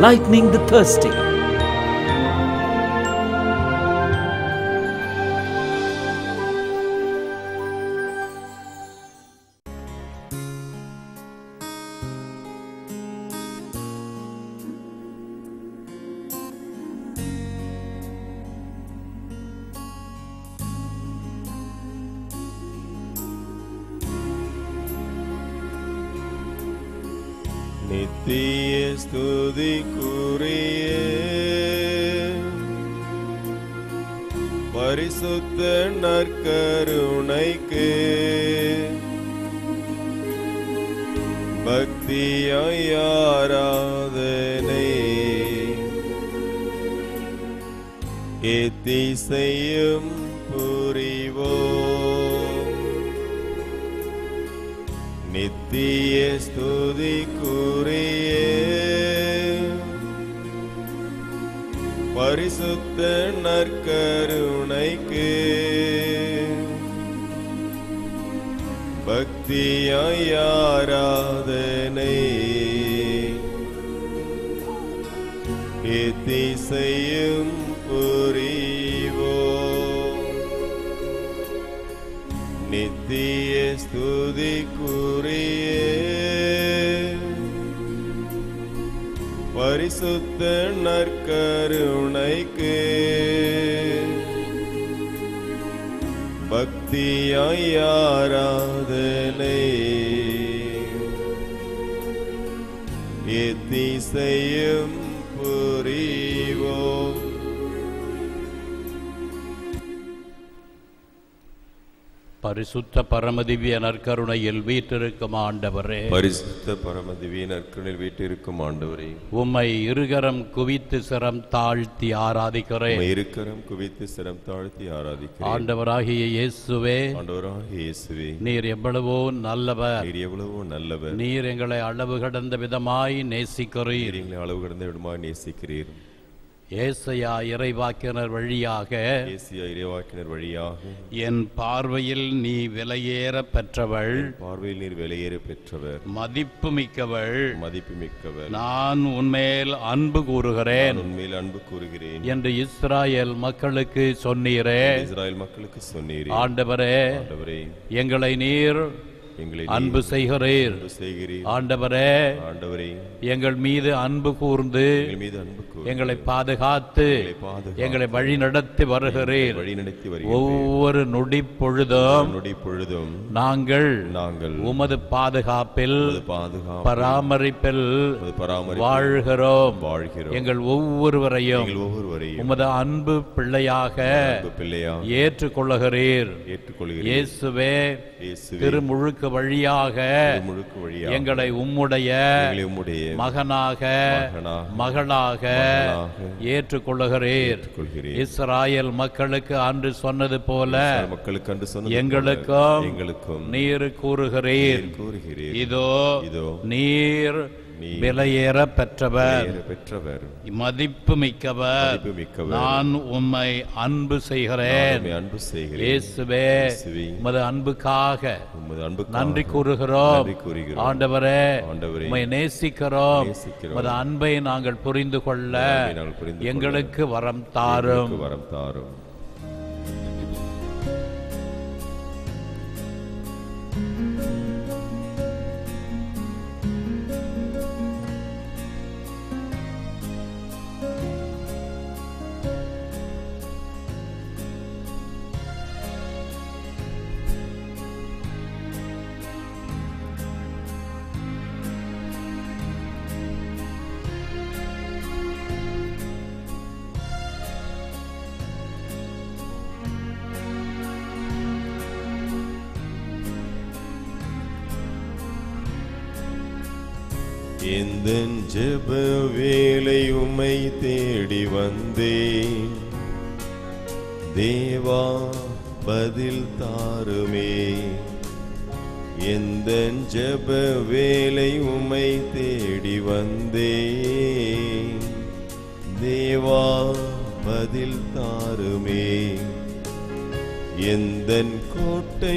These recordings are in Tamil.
enlightening the thirsty. நித்திய ஸ்துதிக்குரிய பரிசுத்த நற்கருணைக்கு பக்தியாய் ஆராதனை எத்திசையும் புரிவோம் நித்திய ஸ்துதிக்குரிய பரிசுத்த நற்கருணைக்கு பக்தியாய் ஆராதனை எத்திசையும் புரிவோம் நித்திய ஸ்துதிக்குரிய பரிசுத்த நற்கருணைக்கு பக்தியாய் ஆராதனை எத்திசையும் புரிவோம் பரிசுத்த பரமதிவ்ய நற்கருணையில் வீற்றிருக்கும் ஆண்டவரே பரிசுத்த பரம திவ்ய நற்கருணில் வீட்டிருக்கும் ஆண்டவரே உம்மை இருகரம் குவித்து சிரம் தாழ்த்தி ஆராதிக்கிறேன் உம்மை இருக்கரம் குவித்து சிரம் தாழ்த்தி ஆராதிக்கிறேன் ஆண்டவராகிய இயேசுவே ஆண்டவராக இயேசுவே நீர் எவ்வளவோ நல்லவர் நீர் எவ்வளவோ நல்லவர் நீர் எங்களை அளவு கடந்த விதமாய் நேசிக்கிறீர் நீர் எங்களை அளவு கடந்த விடமாக நேசிக்கிறீர் ஏசையா இறைவாக்கினர் வழியாக ஏசியா இறைவாக்கினர் வழியாக என் பார்வையில் நீ விலையேற பெற்றவள் பார்வையில் நீர் வெளியேற பெற்றவர் மதிப்பு மிக்கவள் மதிப்பு மிக்கவர் நான் உன்மேல் அன்பு கூறுகிறேன் நான் உண்மையில் அன்பு கூறுகிறேன் என்று இஸ்ராயேல் மக்களுக்கு சொன்னீரே இஸ்ராயல் மக்களுக்கு சொன்னீரே ஆண்டவரே ஆண்டவரே எங்களை நீர் எங்களை அன்பு செய்கிறீர் அன்பு செய்கிறீர் ஆண்டவரே ஆண்டவரே எங்கள் மீது அன்பு கூர்ந்து எங்கள் மீது அன்பு கூர்ந்து எங்களை பாதுகாத்து எங்களை பாதுகாத்து எங்களை வழி நடத்தி வருகிறீர் வழி நடத்தி வருகிறீர் ஒவ்வொரு நொடி பொழுதும் நொடி பொழுதும் நாங்கள் நாங்கள் உமது பாதுகாப்பில் உமது பாதுகாப்பு பராமரிப்பில் உமது பராமரிப்பு வாழ்கிறோம் வாழ்கிறோம் எங்கள் ஒவ்வொருவரையும் எங்கள் ஒவ்வொருவரையும் உமது அன்பு பிள்ளையாக அன்பு பிள்ளையா ஏற்றுக்கொள்ளுகிறீர் ஏற்றுக்கொள்கிறேன் இயேசுவே இயேசுவே திருமுழுக்கு வழியாக முழுக்கு வழியா எங்களை உம்முடைய எங்களை உம்முடைய மகனாக மகனாக, மகளாக மகளாக ஏற்றுக்கொள்ளுகிறீர் ஏற்றுக்கொள்கிறேன் இஸ்ராயேல் மக்களுக்கு அன்று சொன்னது போல இஸ்ராயேல் மக்களுக்கு அன்று சொன்னது எங்களுக்கும் போல எங்களுக்கும் நீர் கூறுகிறீர் நீர் கூறுகிறீர் இதோ இதோ நீர் நீர் விலையேற பெற்றவர் பெயர் பெற்றவர் மதிப்பு மிக்கவர் மதிப்பு மிக்கவர் நான் உம்மை அன்பு செய்கிறேன் உம்மை அன்பு செய்கிறேன் இயேசுவே இயேசுவே, உமது அன்புக்காக உமது அன்புக்கு நன்றி கூறுகிறோம் நன்றி கூறுகிறோம் ஆண்டவரே ஆண்டவரே உம்மை நேசிக்கிறோம் நேசிக்கிறோம். உமது அன்பை நாங்கள் புரிந்து கொள்ள அன்பை நாங்கள் புரிந்து கொள்ள எங்களுக்கு வரம் தாரும் எங்களுக்கு வரம் தாரும் இந்த ஜெப வேலை உம்மை தேடி வந்தேன் தேவா பதில் தாருமே எந்த ஜெப வேலை உம்மை தேடி வந்தேன் தேவா பதில் தாருமே எந்தன் கோட்டை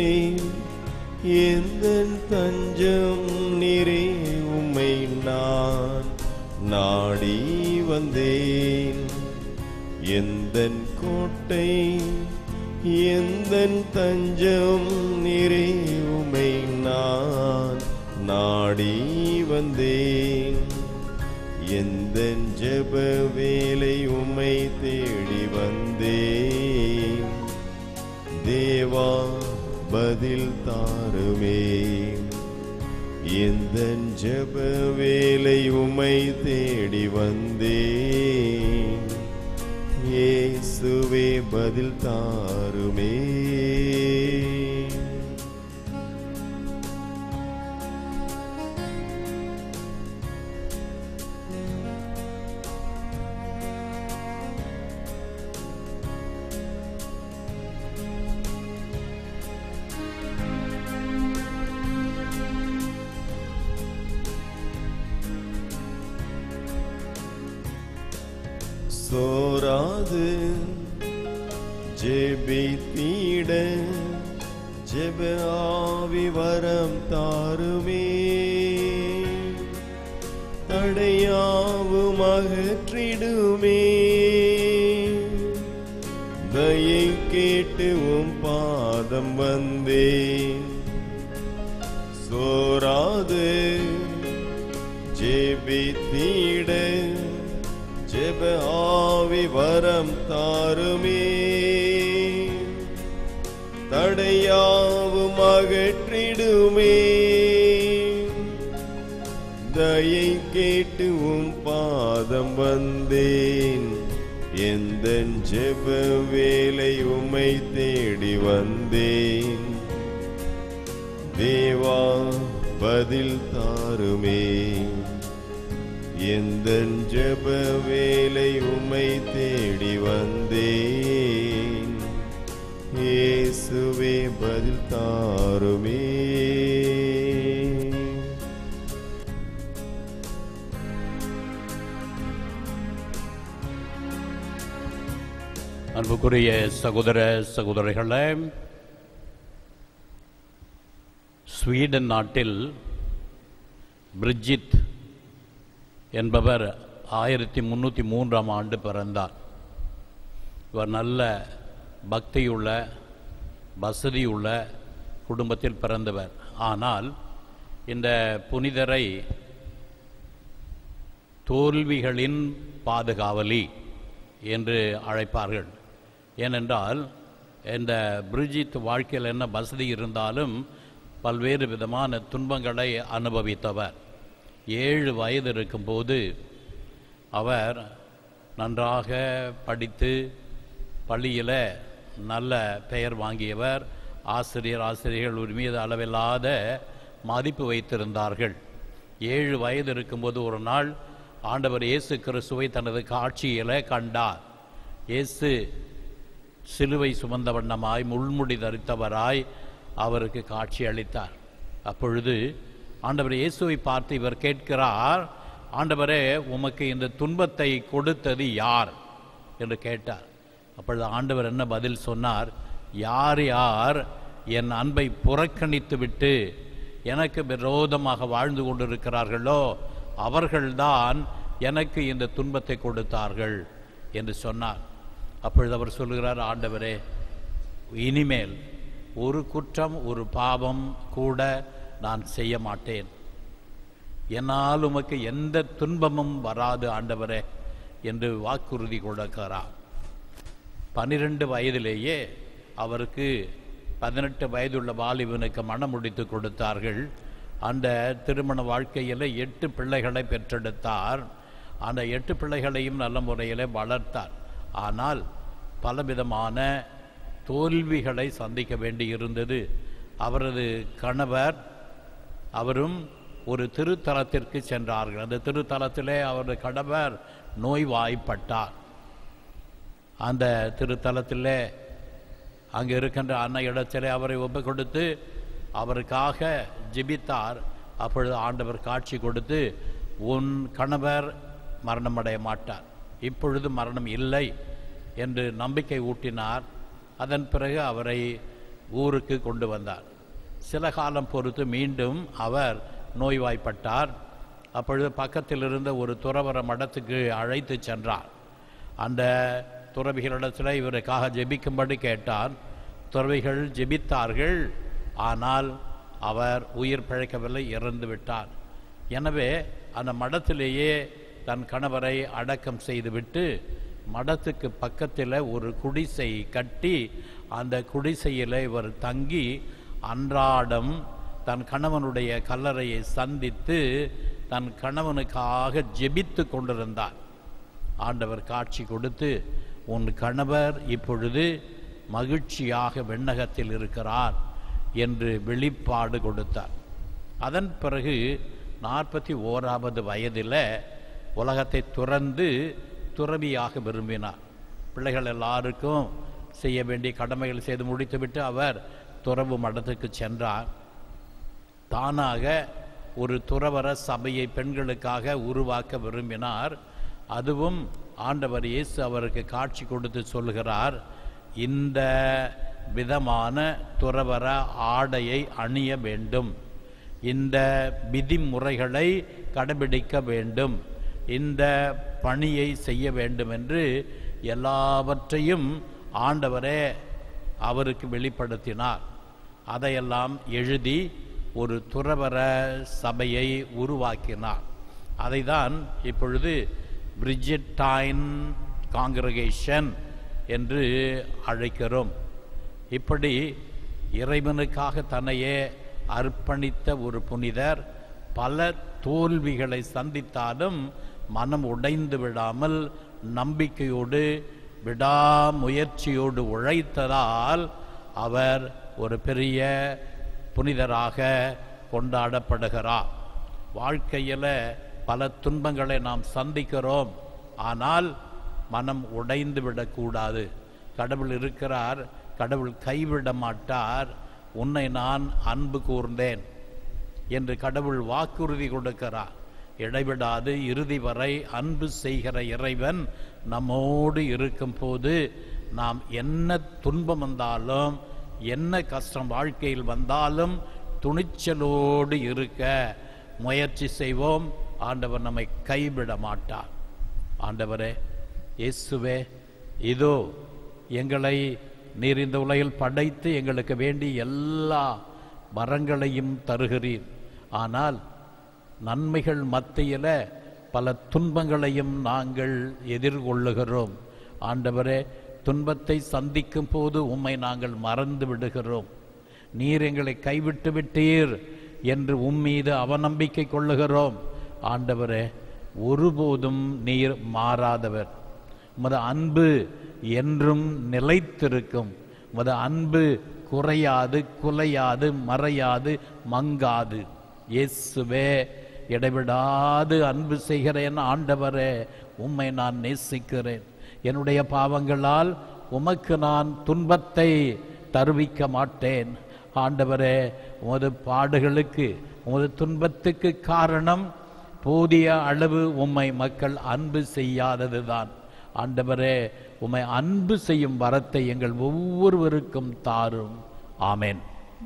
எந்தன் தஞ்சம் நீரே உம்மை நான் நாடி வந்தேன் எந்தன் கோட்டை எந்தன் தஞ்சம் நிறை உமை நான் நாடி வந்தேன் எந்தன் ஜெப வேலை உமை தேடி வந்தேன் தேவா பதில் தாருமே எந்த ஜெப வேலை உமை தேடி வந்தேன் இயேசுவே பதில் தாருமே சோராது ஜெபித்திட ஜெப ஆவி வரம் தாருமே தடையாவும் அகற்றிடுமே தயை கேட்டு உம் பாதம் வந்தேன் சோராது ஜெபித்திட ஜெப ஆவி வரம் தாருமே தடையாவும் அகற்றிடுமே தயை கேட்டு உம் பாதம் வந்தேன் எந்த ஜெப வேலை உமை தேடி வந்தேன் தேவா பதில் தாருமே எந்த ஜெப வேலை உமை தேடி வந்தேன் இயேசுவே பதில் தாருமே அன்புக்குரிய சகோதர சகோதரிகளே ஸ்வீடன் நாட்டில் பிரிஜித் என்பவர் ஆயிரத்தி முன்னூற்றி மூன்றாம் ஆண்டு பிறந்தார் இவர் நல்ல பக்தியுள்ள வசதியுள்ள குடும்பத்தில் பிறந்தவர் ஆனால் இந்த புனிதரை தோல்விகளின் பாதுகாவலி என்று அழைப்பார்கள் ஏனென்றால் இந்த பிரிஜித் வாழ்க்கையில் என்ன வசதி இருந்தாலும் பல்வேறு விதமான துன்பங்களை அனுபவித்தவர் ஏழு வயது இருக்கும்போது அவர் நன்றாக படித்து பள்ளியில் நல்ல பெயர் வாங்கியவர் ஆசிரியர் ஆசிரியர்கள் ஒரு மீது அளவில்லாத மதிப்பு வைத்திருந்தார்கள் ஏழு வயது இருக்கும்போது ஒரு நாள் ஆண்டவர் இயேசு கிறிஸ்துவை தனது காட்சியில கண்டார் இயேசு சிலுவை சுமந்த வண்ணமாய் முள்முடி தரித்தவராய் அவருக்கு காட்சி அளித்தார் அப்பொழுது ஆண்டவர் இயேசுவை பார்த்து இவர் கேட்கிறார் ஆண்டவரே உமக்கு இந்த துன்பத்தை கொடுத்தது யார் என்று கேட்டார் அப்பொழுது ஆண்டவர் என்ன பதில் சொன்னார் யார் யார் என் அன்பை புறக்கணித்து விட்டு எனக்கு விரோதமாக வாழ்ந்து கொண்டிருக்கிறார்களோ அவர்கள்தான் எனக்கு இந்த துன்பத்தை கொடுத்தார்கள் என்று சொன்னார் அப்பொழுது அவர் சொல்கிறார் ஆண்டவரே இனிமேல் ஒரு குற்றம் ஒரு பாவம் கூட நான் செய்ய மாட்டேன் என்னால் உமக்கு எந்த துன்பமும் வராது ஆண்டவரே என்று வாக்குறுதி கொடுக்கிறார் பன்னிரண்டு வயதிலேயே அவருக்கு பதினெட்டு வயதுள்ள வாலிபனுக்கு மனம் முடித்து கொடுத்தார்கள் அந்த திருமண வாழ்க்கையில் எட்டு பிள்ளைகளை பெற்றெடுத்தார் அந்த எட்டு பிள்ளைகளையும் நல்ல முறையில் வளர்த்தார் ஆனால் பலவிதமான தோல்விகளை சந்திக்க வேண்டி இருந்தது அவரது கணவர் அவரும் ஒரு திருத்தலத்திற்கு சென்றார்கள் அந்த திருத்தலத்திலே அவரது கணவர் நோய்வாய்ப்பட்டார் அந்த திருத்தலத்திலே அங்கே இருக்கின்ற அன்னை இடத்திலே அவரை ஒப்பு கொடுத்து அவருக்காக ஜெபித்தார் அப்பொழுது ஆண்டவர் காட்சி கொடுத்து உன் கணவர் மரணமடைய மாட்டார் இப்பொழுது மரணம் இல்லை என்று நம்பிக்கை ஊட்டினார் அதன் பிறகு அவரை ஊருக்கு கொண்டு வந்தார் சில காலம் பொறுத்து மீண்டும் அவர் நோய்வாய்ப்பட்டார் அப்பொழுது பக்கத்தில் இருந்த ஒரு துறவர மடத்துக்கு அழைத்து சென்றார் அந்த துறவிகளிடத்தில் இவருக்காக ஜெபிக்கும்படி கேட்டார் துறவிகள் ஜெபித்தார்கள் ஆனால் அவர் உயிர் பிழைக்கவில்லை இறந்து விட்டார் எனவே அந்த மடத்திலேயே தன் கணவரை அடக்கம் செய்துவிட்டு மடத்துக்கு பக்கத்தில் ஒரு குடிசை கட்டி அந்த குடிசையில் இவர் தங்கி அன்றாடம் தன் கணவனுடைய கல்லறையை சந்தித்து தன் கணவனுக்காக ஜெபித்து கொண்டிருந்தார் ஆண்டவர் காட்சி கொடுத்து உன் கணவர் இப்பொழுது மகிழ்ச்சியாக வெண்ணகத்தில் இருக்கிறார் என்று வெளிப்பாடு கொடுத்தார் அதன் பிறகு நாற்பத்தி ஓராவது வயதில் உலகத்தை துறந்து துறவியாக விரும்பினார் பிள்ளைகள் எல்லாருக்கும் செய்ய வேண்டிய கடமைகள் செய்து முடித்துவிட்டு அவர் துறவு மடத்துக்கு சென்றார் தானாக ஒரு துறவர சபையை பெண்களுக்காக உருவாக்க விரும்பினார் அதுவும் ஆண்டவர் இயேசு அவருக்கு காட்சி கொடுத்து சொல்கிறார் இந்த விதமான துறவர ஆடையை அணிய வேண்டும் இந்த விதிமுறைகளை கடைபிடிக்க வேண்டும் இந்த பணியை செய்ய வேண்டும் என்று எல்லாவற்றையும் ஆண்டவரே அவருக்கு வெளிப்படுத்தினார் அதையெல்லாம் எழுதி ஒரு துறவர சபையை உருவாக்கினார் அதைதான் இப்பொழுது பிரிஜிட்டைன் காங்கிரகேஷன் என்று அழைக்கிறோம் இப்படி இறைவனுக்காக தன்னையே அர்ப்பணித்த ஒரு புனிதர் பல தோல்விகளை சந்தித்தாலும் மனம் உடைந்து விடாமல் நம்பிக்கையோடு விடாமுயற்சியோடு உழைத்ததால் அவர் ஒரு பெரிய புனிதராக கொண்டாடப்படுகிறார் வாழ்க்கையில் பல துன்பங்களை நாம் சந்திக்கிறோம் ஆனால் மனம் உடைந்து விடக்கூடாது கடவுள் இருக்கிறார் கடவுள் கைவிட மாட்டார் உன்னை நான் அன்பு கூர்ந்தேன் என்று கடவுள் வாக்குறுதி கொடுக்கிறார் இடைவிடாது இறுதி வரை அன்பு செய்கிற இறைவன் நம்மோடு இருக்கும்போது நாம் என்ன துன்பம் வந்தாலும் என்ன கஷ்டம் வாழ்க்கையில் வந்தாலும் துணிச்சலோடு இருக்க முயற்சி செய்வோம் ஆண்டவர் நம்மை கைவிட மாட்டார் ஆண்டவரே இயேசுவே இதோ எங்களை நீர் இந்த உலகில் படைத்து எங்களுக்கு வேண்டி எல்லா வரங்களையும் தருகிறீர் ஆனால் நன்மைகள் மத்தியில் பல துன்பங்களையும் நாங்கள் எதிர்கொள்ளுகிறோம் ஆண்டவரே துன்பத்தை சந்திக்கும் போது உம்மை நாங்கள் மறந்து விடுகிறோம் நீர் எங்களை கைவிட்டு விட்டீர் என்று உம்மீது அவநம்பிக்கை கொள்ளுகிறோம் ஆண்டவரே ஒருபோதும் நீர் மாறாதவர் உமது அன்பு என்றும் நிலைத்திருக்கும் உமது அன்பு குறையாது குலையாது மறையாது மங்காது இயேசுவே இடைவிடாது அன்பு செய்கிறேன் ஆண்டவரே உம்மை நான் நேசிக்கிறேன் என்னுடைய பாவங்களால் உமக்கு நான் துன்பத்தை தருவிக்க மாட்டேன் ஆண்டவரே உமது பாடுகளுக்கு உமது துன்பத்துக்கு காரணம் போதிய அளவு உம்மை மக்கள் அன்பு செய்யாததுதான் ஆண்டவரே உம்மை அன்பு செய்யும் வரத்தை எங்கள் ஒவ்வொருவருக்கும் தாரும் ஆமென்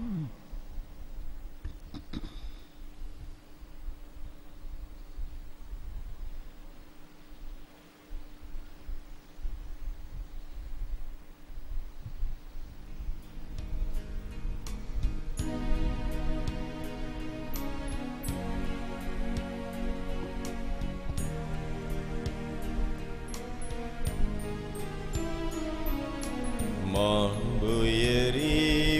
மாண்புயரி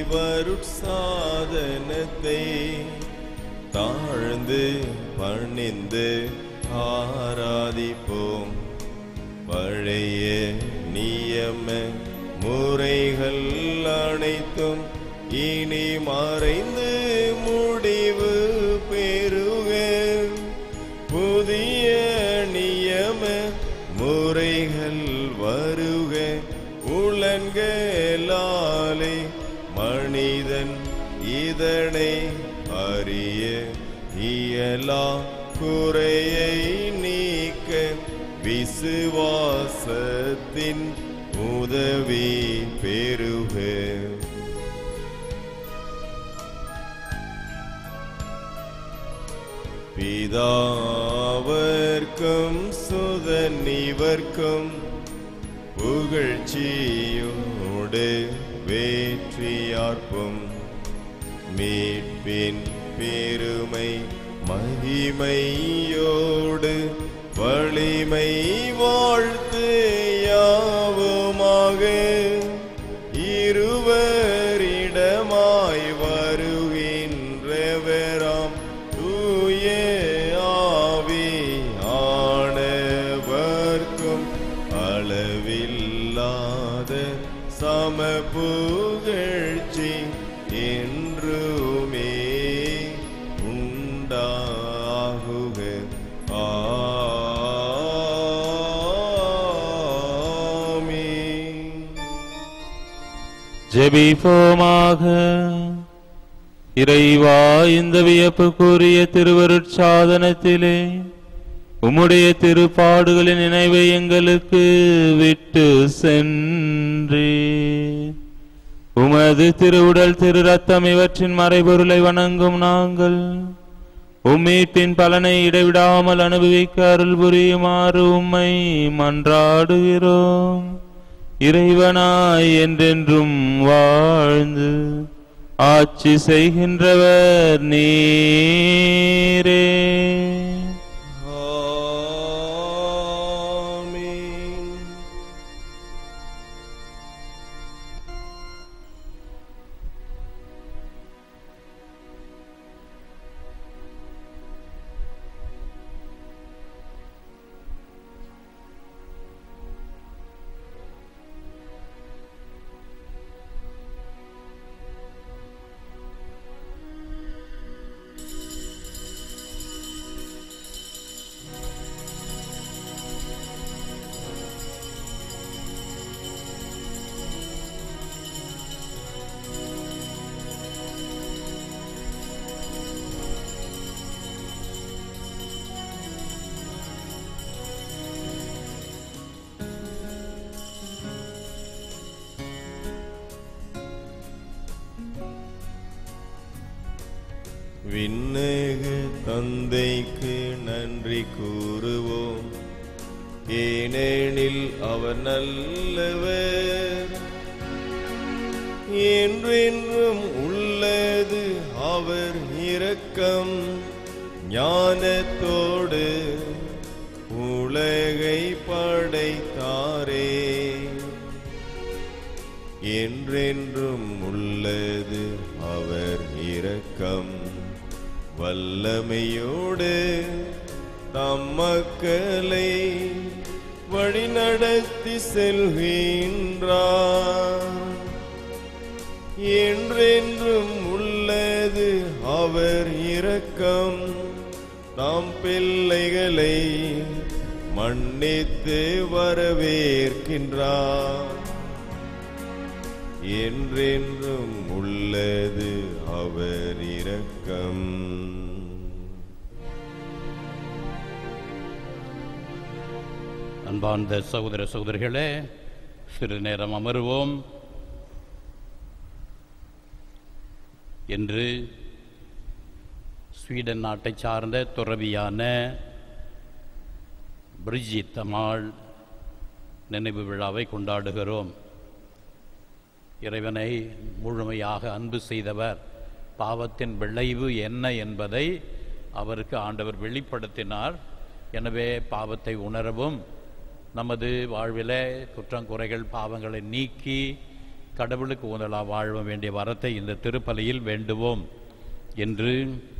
வருட்சாதனத்தை தாழ்ந்து பணிந்து ஆராதிப்போம் பழைய நியம முறைகள் அனைத்தும் இனி மறைந்து முடிவு பெறுக புதிய நியம முறைகள் வருக உலன்களாலே மனிதன் இதனை அறிய இயலா குறையை நீக்க விசுவாசத்தின் உதவி பெறுக பிதாவர்க்கும் சுதன் இவர்க்கும் புகழ்ச்சியோடு வேற்றியார்ப்பும் மீட்பின் பெருமை மகிமையோடு வலிமை வாழ்த்து யாவுமாக இருவரிடமாய் வருகின்றவராம் தூய ஆவி ஆனவர்க்கும் அளவில்லாத சம புகழ்ச்சி என்றுமே உண்டாகுக ஆமென் ஜெபிப்போமாக இறைவா இந்த வியப்புக்குரிய திருவருட்சாதனத்திலே உம்முடைய திருப்பாடுகளின் நினைவை எங்களுக்கு விட்டு சென்றே உமது திருவுடல் திரு ரத்தம் இவற்றின் மறைபொருளை வணங்கும் நாங்கள் உம்மீட்பின் பலனை இடைவிடாமல் அனுபவிக்க அருள் புரியுமாறு உம்மை மன்றாடுகிறோம் இறைவனாய் என்றென்றும் வாழ்ந்து ஆட்சி செய்கின்றவர் நீரே ஆமென் விண்ணக தந்தைக்கு நன்றி கூறுவோம் ஏனெனில் அவர் நல்லவர் என்றென்றும் உள்ளது அவர் இரக்கம் ஞானத்தோடு உலகை படைத்தாரே என்றென்றும் உள்ளது அவர் இரக்கம் வல்லமையோடு தம் மக்களை வழிநடத்தி செல்கின்றார் என்றென்றும் உள்ளது அவர் இரக்கம் தாம் பிள்ளைகளை மன்னித்து வரவேற்கின்றார் என்றென்றும் உள்ளது அவர் இரக்கம் அன்பார்ந்த சகோதர சகோதரிகளே சிறு நேரம் அமருவோம் என்று ஸ்வீடன் நாட்டைச் சார்ந்த துறவியான பிரிஜித் அம்மாள் நினைவு விழாவை கொண்டாடுகிறோம் இறைவனை முழுமையாக அன்பு செய்தவர் பாவத்தின் விளைவு என்ன என்பதை அவருக்கு ஆண்டவர் வெளிப்படுத்தினார் எனவே பாவத்தை உணரவும் நமது வாழ்விலே குற்றங்குறைகள் பாவங்களை நீக்கி கடவுளுக்கு உணலா வாழ வேண்டிய வரத்தை இந்த திருப்பலியில் வேண்டுவோம் என்று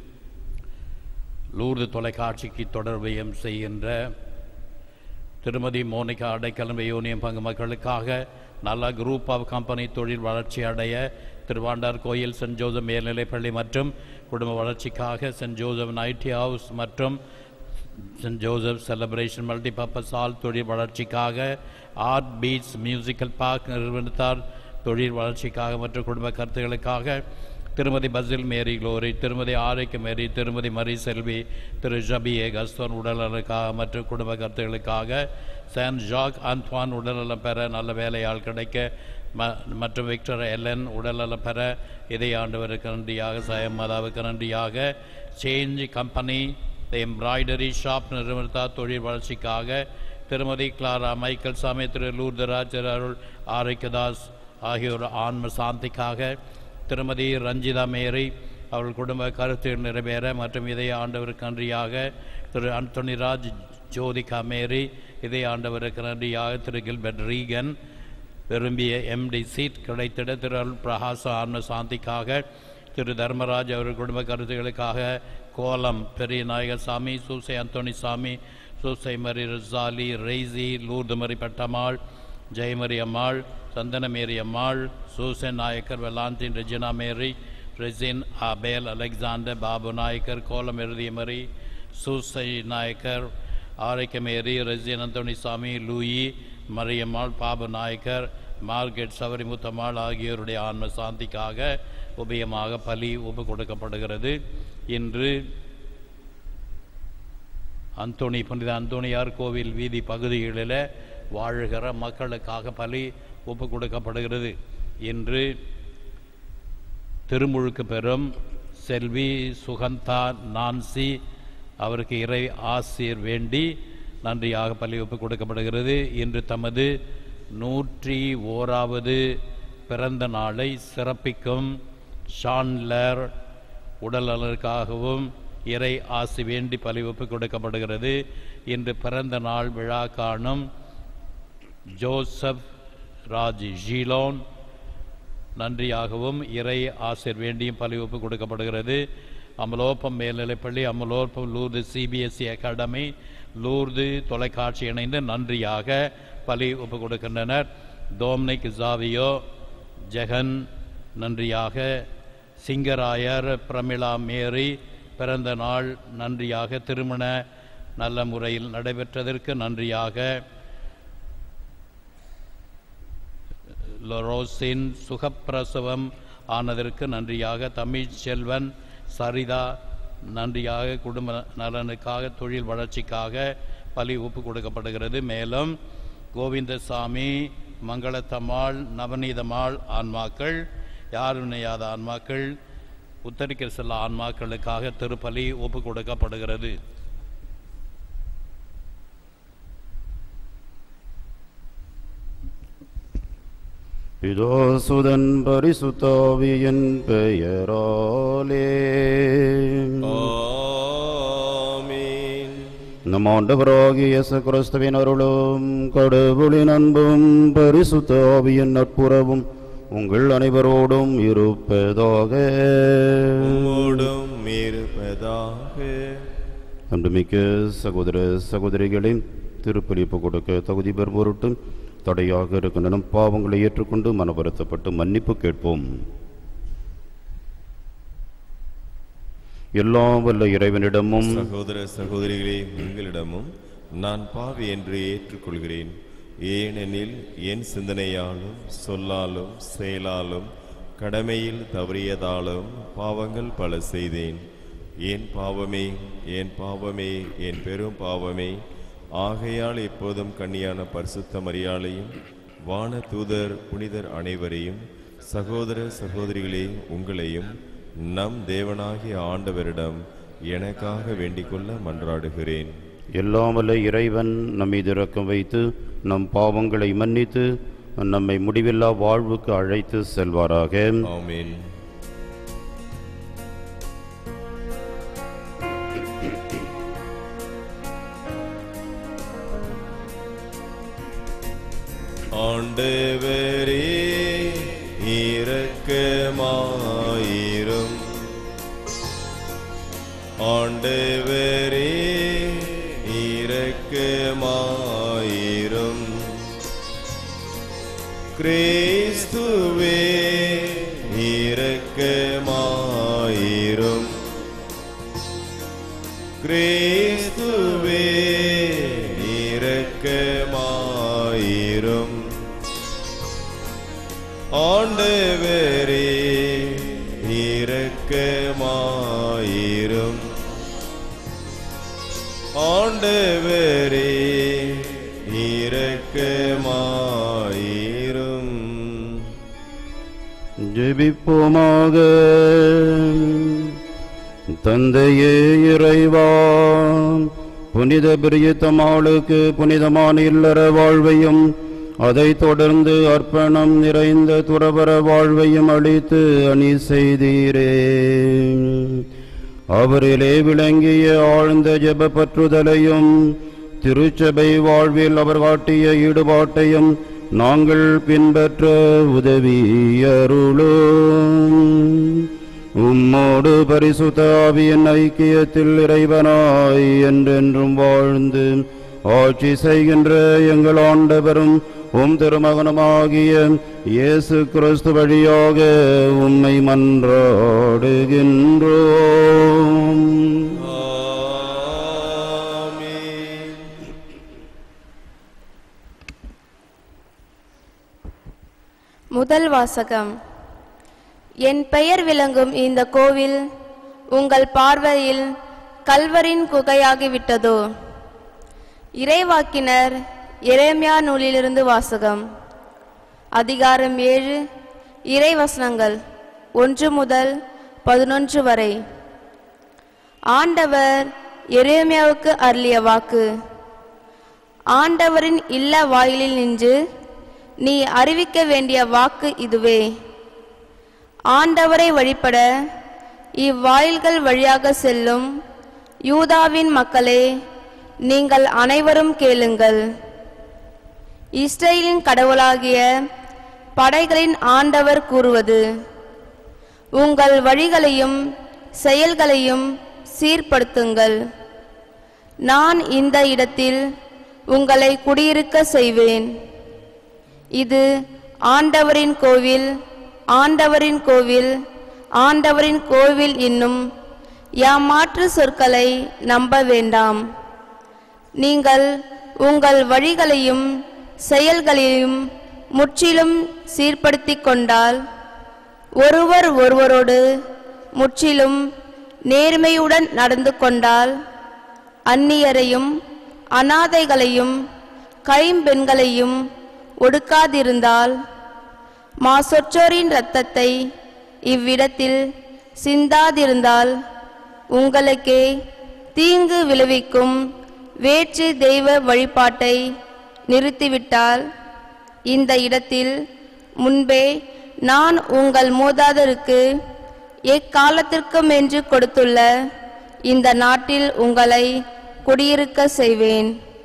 லூர்து தொலைக்காட்சிக்கு தொடர்பையும் செய்கின்ற திருமதி மோனிகா அடைக்கலம் யூனியன் பங்கு மக்களுக்காக நல்ல குரூப் ஆஃப் கம்பெனி தொழில் வளர்ச்சி அடைய திருவாண்டார் கோயில் சென்ட் ஜோசப் மேல்நிலைப்பள்ளி மற்றும் குடும்ப வளர்ச்சிக்காக சென்ட் ஜோசப் நைட்டி ஹவுஸ் மற்றும் Saint Joseph celebration multipurpose hall தொழில் வளர்ச்சிக்காக ஆர்ட் பீட்ஸ் மியூசிக்கல் பார்க் நிறுவனத்தார் தொழில் வளர்ச்சிக்காக மற்றும் குடும்ப கருத்துக்களுக்காக திருமதி பசில் மேரி குளோரி திருமதி ஆரோக்கிய மேரி திருமதி மரி செல்வி திரு ஜபி ஏ கஸ்தோன் உடல்நலனுக்காக மற்றும் குடும்ப கருத்துக்களுக்காக சான் ஜாக் அந்த்வான் உடல்நலம் பெற நல்ல வேலையால் கிடைக்க ம மற்றும் விக்டர் எல்லன் உடல்நலம் பெற இதை ஆண்டவருக்கு நன்றியாக சயம் மாதாவுக்கு நன்றியாக change company the embroidery shop நிறுவனத்தார் தொழில் வளர்ச்சிக்காக திருமதி கிளாரா மைக்கேல் சாமி திரு லூர்தராஜ் திரு அருள் ஆரோக்கியதாஸ் ஆகியோர் ஆன்ம சாந்திக்காக திருமதி ரஞ்சிதா மேரி அவர்கள் குடும்ப கருத்து நிறைவேற மற்றும் இதய ஆண்டவருக்கு நன்றியாக திரு அந்தோனிராஜ் ஜோதிகா மேரி இதய ஆண்டவருக்கு நன்றியாக திரு கில்பர்ட் ரீகன் விரும்பிய எம்டி சீட் கிடைத்திட திரு அருள் பிரகாச ஆன்ம சாந்திக்காக திரு தர்மராஜ் அவர்கள் குடும்ப கருத்துகளுக்காக கோலம் பெரிய நாயகர் சாமி சூசை அந்தோணி சாமி சூசை மரி ரிசாலி ரெய்சி Lourdumary Pattammal Jayamary Ammal Santhanamary Ammal Susan Nayakkar Valentine Regina Mary ரெசின் ஆபேல் அலெக்சாண்டர் பாபு நாயக்கர் கோலம் எழுதியமரி சூசை நாயக்கர் ஆரைக்கமேரி ரெசின் அந்தோணி சாமி லூயி மரியம்மாள் பாபு நாயக்கர் மார்கெட் சவரிமுத்தம்மாள் ஆகியோருடைய ஆன்ம சாந்திக்காக உபயமாக பலி ஒப்பு கொடுக்கப்படுகிறது இன்று அந்தோணி புனித அந்தோணியார் கோவில் வீதி பகுதிகளில் வாழுகிற மக்களுக்காக பலி ஒப்பு கொடுக்கப்படுகிறது இன்று திருமுழுக்கு பெறும் செல்வி சுகந்தா நான்சி அவருக்கு இறை ஆசிர் வேண்டி நன்றியாக பலி ஒப்பு கொடுக்கப்படுகிறது இன்று தமது நூற்றி ஓராவது பிறந்த நாளை சிறப்பிக்கும் ஷான்லர் உடல்நலனுக்காகவும் இறை ஆசி வேண்டி பலி ஒப்பு கொடுக்கப்படுகிறது இன்று பிறந்த நாள் விழா காணும் ஜோசப் ராஜ் ஜீலோன் நன்றியாகவும் இறை ஆசிர் வேண்டியும் பலி ஒப்பு கொடுக்கப்படுகிறது அமலோப்பம் மேல்நிலைப்பள்ளி அமலோப்பம் லூர்து சிபிஎஸ்இ அகாடமி லூர்து தொலைக்காட்சி இணைந்து நன்றியாக பலி ஒப்பு கொடுக்கின்றனர் டோம்னிக் ஜாவியோ ஜெகன் நன்றியாக சிங்கராயர் பிரமிளா மேரி பிறந்த நாள் நன்றியாக திருமண நல்ல முறையில் நடைபெற்றதற்கு நன்றியாக லொரோசின் சுகப்பிரசவம் ஆனதற்கு நன்றியாக தமிழ் செல்வன் சரிதா நன்றியாக குடும்ப நலனுக்காக தொழில் வளர்ச்சிக்காக பலி ஒப்பு கொடுக்கப்படுகிறது மேலும் கோவிந்தசாமி மங்களத்தம்மாள் நவநீதமாள் ஆன்மாக்கள் யாரும் இணையாத ஆன்மாக்கள் உத்தரிக்க செல்ல ஆன்மாக்களுக்காக திருப்பலி ஒப்பு கொடுக்கப்படுகிறது பிதாசுதன் பரிசுத்தாவியின் பெயராலே ஆமீன் நம் ஆண்டவராகிய இயேசு கிறிஸ்துவின் அருளும் கடவுளின் அன்பும் பரிசுத்தாவியின் நட்புறவும் உங்கள் அனைவரோடும் இருப்பதாக உம்மோடும் இருப்பதாக அன்புமிக்க சகோதர சகோதரிகளின் திருப்பலிப்பு கொடுக்க தகுதி பெறும் பொருட்டு தடையாக இருக்கின்ற நம் பாவங்களை ஏற்றுக்கொண்டு மனவருத்தப்பட்டு மன்னிப்பு கேட்போம் எல்லாம் வல்ல இறைவனிடமும் சகோதர சகோதரிகளே உங்களிடமும் நான் பாவி என்று ஏற்றுக்கொள்கிறேன் ஏனெனில் என் சிந்தனையாலும் சொல்லாலும் செயலாலும் கடமையில் தவறியதாலும் பாவங்கள் பல செய்தேன் என் பாவமே என் பாவமே என் பெரும் பாவமே ஆகையால் எப்போதும் கன்னியான பரிசுத்த மரியாளையும் வான தூதர் புனிதர் அனைவரையும் சகோதர சகோதரிகளே உங்களையும் நம் தேவனாகிய ஆண்டவரிடம் எனக்காக வேண்டிக்கொள்ள மன்றாடுகிறேன் எல்லாம் வல்ல இறைவன் நம்மீது இரக்கம் வைத்து நம் பாவங்களை மன்னித்து நம்மை முடிவில்லா வாழ்வுக்கு அழைத்து செல்வாராக ஆமென் ஆண்டவரே இரக்கமாயிரும் ஆண்டவரே இரக்கமாயிரும் கிறிஸ்துவே இரக்கமாயிரும் கிறிஸ்துவே இரக்கமாயிரும் ஆண்டவரே இரக்கமாயிரும் ஆண்டவரே இரக்கமாயிரும் ஜெபிப்போமாக தந்தையே இறைவா புனித பிரியத்தமாளுக்கு புனிதமான இல்லற வாழ்வையும் அதைத் தொடர்ந்து அர்ப்பணம் நிறைந்த துறவர வாழ்வையும் அளித்து அணி செய்தீரே அவரிலே விளங்கிய ஆழ்ந்த ஜெப பற்றுதலையும் திருச்சபை வாழ்வில் அவர் காட்டிய ஈடுபாட்டையும் நாங்கள் பின்பற்ற உதவியருளும் உம்மோடு பரிசுத்த ஆவியின் ஐக்கியத்தில் இறைவனாய் என்றென்றும் வாழ்ந்து ஆட்சி செய்கின்ற எங்கள் ஆண்டவரும் உம் திருமகனுமாகிய இயேசு கிறிஸ்து வழியாக உம்மை மன்றாடுகின்றோம் ஆமென். முதல் வாசகம் என் பெயர் விளங்கும் இந்த கோவில் உங்கள் பார்வையில் கல்வரின் குகையாகிவிட்டதோ இறைவாக்கினர் எரேமியா நூலிலிருந்து வாசகம் அதிகாரம் ஏழு இறைவசனங்கள் ஒன்று முதல் பதினொன்று வரை ஆண்டவர் எரேமியாவுக்கு அருளிய வாக்கு ஆண்டவரின் இல்ல வாயிலில் நின்று நீ அறிவிக்க வேண்டிய வாக்கு இதுவே ஆண்டவரை வழிபட இவ்வாயில்கள் வழியாக செல்லும் யூதாவின் மக்களே நீங்கள் அனைவரும் கேளுங்கள் இஸ்ரேலின் கடவுளாகிய படைகளின் ஆண்டவர் கூறுவது உங்கள் வழிகளையும் செயல்களையும் சீர்படுத்துங்கள் நான் இந்த இடத்தில் உங்களை குடியிருக்க செய்வேன் இது ஆண்டவரின் கோவில் ஆண்டவரின் கோவில் ஆண்டவரின் கோவில் என்னும் ஏமாற்று சொற்களை நம்ப வேண்டாம் நீங்கள் உங்கள் வழிகளையும் செயல்களையும் முற்றிலும் சீர்படுத்திக் கொண்டால் ஒருவர் ஒருவரோடு முற்றிலும் நேர்மையுடன் நடந்து கொண்டால் அந்நியரையும் அனாதைகளையும் கைம்பெண்களையும் ஒடுக்காதிருந்தால் மாசொற்றோரின் இரத்தத்தை இவ்விடத்தில் சிந்தாதிருந்தால் உங்களுக்கே தீங்கு விளைவிக்கும் வேற்று தெய்வ வழிபாட்டை நிறுத்திவிட்டால் இந்த இடத்தில் முன்பே நான் உங்கள் மூதாதருக்கு எக்காலத்திற்கும் என்று கொடுத்துள்ள இந்த நாட்டில் உங்களை குடியிருக்க செய்வேன்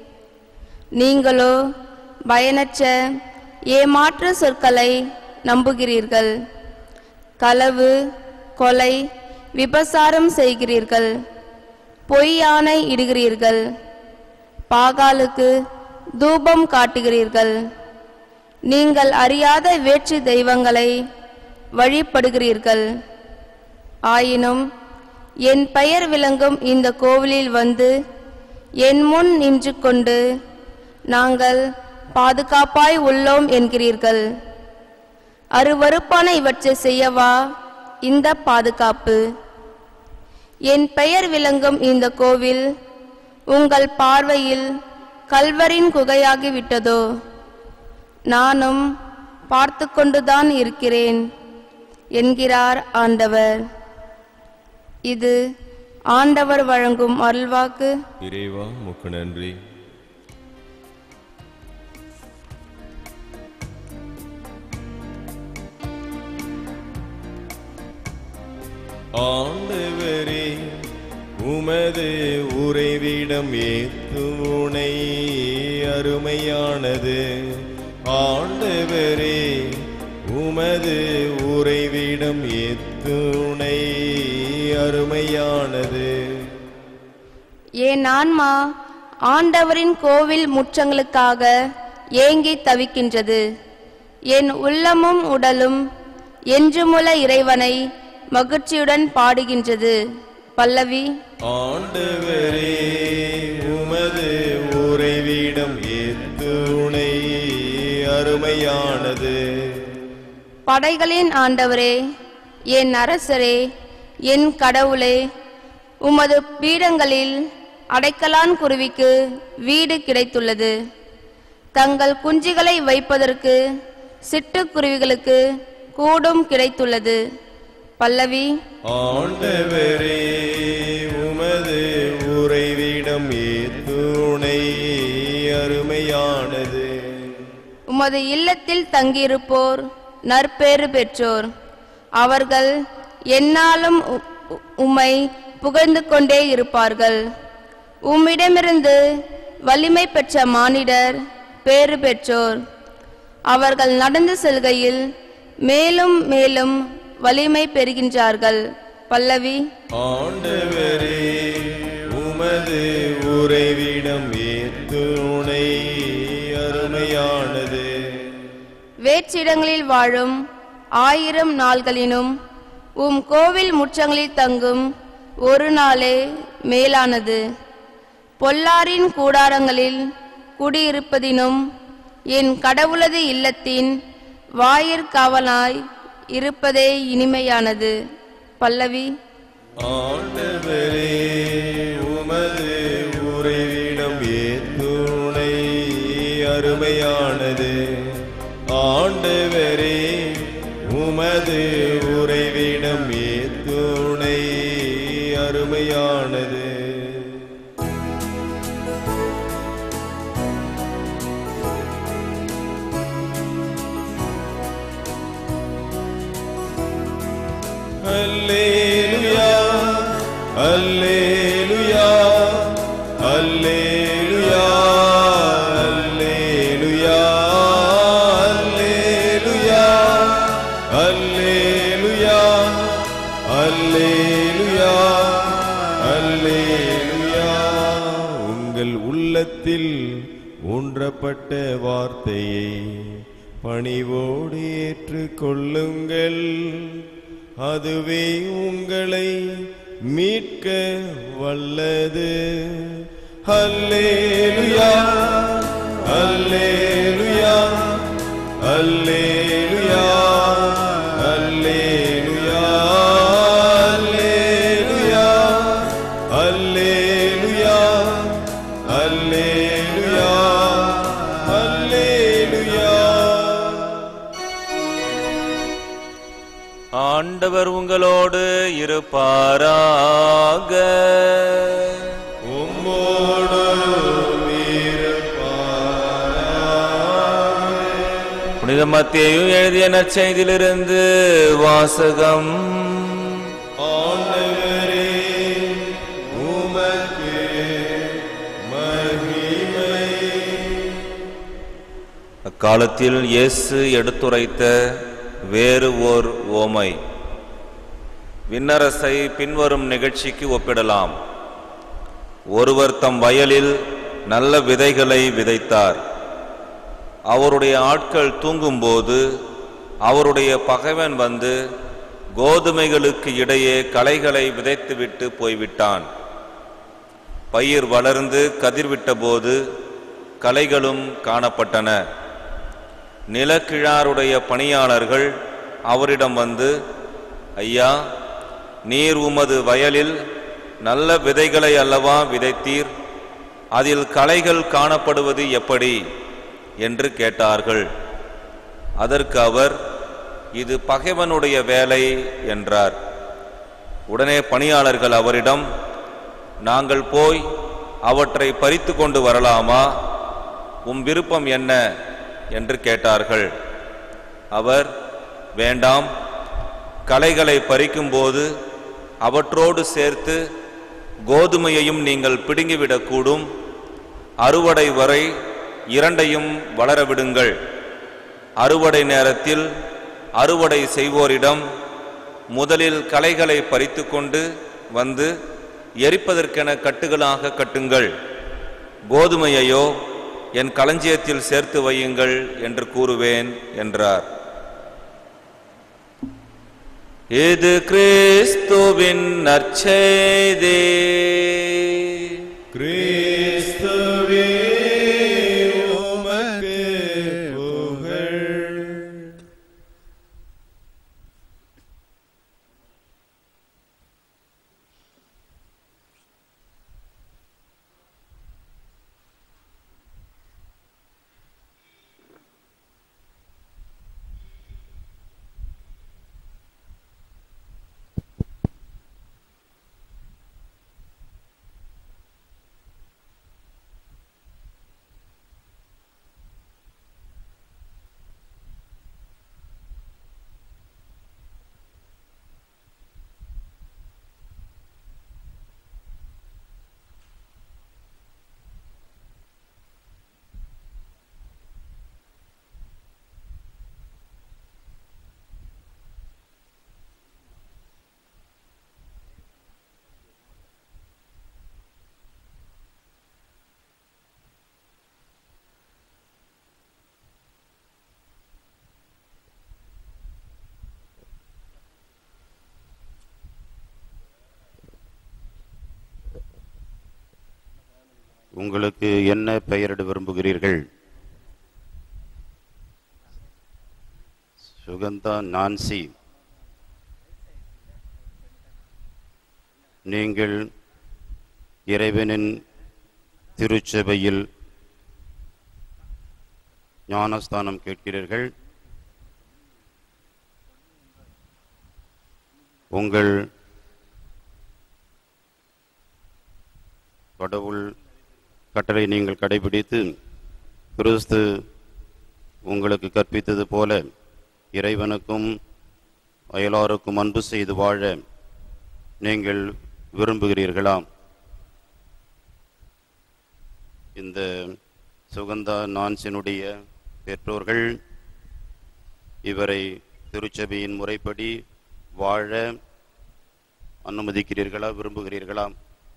நீங்களோ பயனற்ற ஏமாற்று சொற்களை நம்புகிறீர்கள் களவு கொலை விபசாரம் செய்கிறீர்கள் பொய்யானை இடுகிறீர்கள் பாகாலுக்கு தூபம் காட்டுகிறீர்கள் நீங்கள் அறியாத வேற்று தெய்வங்களை வழிபடுகிறீர்கள் ஆயினும் என் பெயர் விளங்கும் இந்த கோவிலில் வந்து என் முன் நின்று கொண்டு நாங்கள் பாதுகாப்பாய் உள்ளோம் என்கிறீர்கள் அருவருப்பான இவற்றை செய்யவா இந்த பாதுகாப்பு என் பெயர் விளங்கும் இந்த கோவில் உங்கள் பார்வையில் கல்வரின் குகையாகி விட்டதோ நானும் பார்த்து கொண்டுதான் இருக்கிறேன் என்கிறார் ஆண்டவர் இது ஆண்டவர் வழங்கும் அருள்வாக்கு இறைவா முக்கு நன்றி ஆண்டவரே உமது உறைவிடம் ஏத்துணை அருமையானது ஆண்டவரே உமது உறைவிடம் ஏத்துணை அருமையானது என் ஆன்மா ஆண்டவரின் கோவில் முற்றங்களுக்காக ஏங்கி தவிக்கின்றது என் உள்ளமும் உடலும் என்றுமுள்ள இறைவனை மகிழ்ச்சியுடன் பாடுகின்றது பல்லவி ஆண்டவரே உமது உறைவிடம் ஏத்துணை அருமையானது படைகளின் ஆண்டவரே என் அரசரே என் கடவுளே உமது பீடங்களில் அடைக்கலான் குருவிக்கு வீடு கிடைத்துள்ளது தங்கள் குஞ்சுகளை வைப்பதற்கு சிட்டுக்குருவிகளுக்கு கூடும் கிடைத்துள்ளது பல்லவி ஆண்டவரே உமது உறைவிடம் ஏத்துணை அருமையானது உமது இல்லத்தில் தங்கியிருப்போர் நற்பேறு பெற்றோர் அவர்கள் எந்நாளும் உ- உ- உம்மை புகழ்ந்து கொண்டே இருப்பார்கள் உம்மிடமிருந்து வலிமை பெற்ற மானிடர் பேறு பெற்றோர் அவர்கள் நடந்து செல்கையில் மேலும் மேலும் வலிமை பெறுகின்றார்கள் பல்லவி ஆண்டவரே உமது உறைவிடம் ஏத்துணை அருமையானது வேற்றிடங்களில் வாழும் ஆயிரம் நாள்களினும் உம் கோவில் முற்றங்களில் தங்கும் ஒரு நாளே மேலானது பொல்லாரின் கூடாரங்களில் குடியிருப்பதினும் என் கடவுளது இல்லத்தின் வாயிற்காவலாய் இருப்பதே இனிமையானது பல்லவி ஆண்டவரே உமது உறைவிடம் ஏத்துணை அருமையானது ஆண்டவரே உமது உறைவிடம் ஏத்துணை அருமையானது அல்லேலுயா அல்லேலுயா அல்லேலுயா அல்லேலுயா அல்லேலுயா அல்லேலுயா அல்லேலுயா அல்லேலுயா உங்கள் உள்ளத்தில் ஊன்றப்பட்ட வார்த்தையை பணிவோடு ஏற்றுக்கொள்ளுங்கள் அதுவே உங்களை மீட்க வல்லது அல்லேலுயா அல்லேலுயா அல்லேலுயா அல்லேலுயா அல்லேலுயா அல்லேலுயா அல்லேலுயா அல்லேலுயா ஆண்டவர் உங்களோடு இருப்பாராக உம்மோடு புனித மத்தேயு எழுதிய நற்செய்தியிலிருந்து வாசகம் ஆண்டவரே உமக்கு மகிமை அக்காலத்தில் இயேசு எடுத்துரைத்த வேறு ஓர் ஓமை விண்ணரசை பின்வரும் நிகழ்ச்சிக்கு ஒப்பிடலாம் ஒருவர் தம் வயலில் நல்ல விதைகளை விதைத்தார் அவருடைய ஆட்கள் தூங்கும்போது அவருடைய பகைவன் வந்து கோதுமைகளுக்கு இடையே களைகளை விதைத்துவிட்டு போய்விட்டான் பயிர் வளர்ந்து கதிர்விட்டபோது களைகளும் காணப்பட்டன நிலக்கிழாருடைய பணியாளர்கள் அவரிடம் வந்து ஐயா நீர் உமது வயலில் நல்ல விதைகளை அல்லவா விதைத்தீர் அதில் களைகள் காணப்படுவது எப்படி என்று கேட்டார்கள் அதற்கு அவர் இது பகைவனுடைய வேலை என்றார் உடனே பணியாளர்கள் அவரிடம் நாங்கள் போய் அவற்றை பறித்து கொண்டு வரலாமா உம் விருப்பம் என்ன என்று கேட்டார்கள் அவர் வேண்டாம் களைகளை பறிக்கும்போது அவற்றோடு சேர்த்து கோதுமையையும் நீங்கள் பிடுங்கிவிடக்கூடும் அறுவடை வரை இரண்டையும் வளர விடுங்கள் அறுவடை நேரத்தில் அறுவடை செய்வோரிடம் முதலில் களைகளை பறித்து கொண்டு வந்து எரிப்பதற்கென கட்டுகளாக கட்டுங்கள் கோதுமையையோ என் களஞ்சியத்தில் சேர்த்து வையுங்கள் என்று கூறுவேன் என்றார் இது கிறிஸ்துவின் நற்செய்தி கிறிஸ்துவே உமக்கு புகழ் உங்களுக்கு என்ன பெயரிட விரும்புகிறீர்கள் சுகந்தா நான்சி நீங்கள் இறைவனின் திருச்சபையில் ஞானஸ்தானம் கேட்கிறீர்கள் உங்கள் கடவுள் கட்டளை நீங்கள் கடைபிடித்து கிறிஸ்து உங்களுக்கு கற்பித்தது போல இறைவனுக்கும் அயலாருக்கும் அன்பு செய்து வாழ நீங்கள் விரும்புகிறீர்களா இந்த சுகந்தா நான்சினுடைய பெற்றோர்கள் இவரை திருச்சபையின் முறைப்படி வாழ அனுமதிக்கிறீர்களா விரும்புகிறீர்களா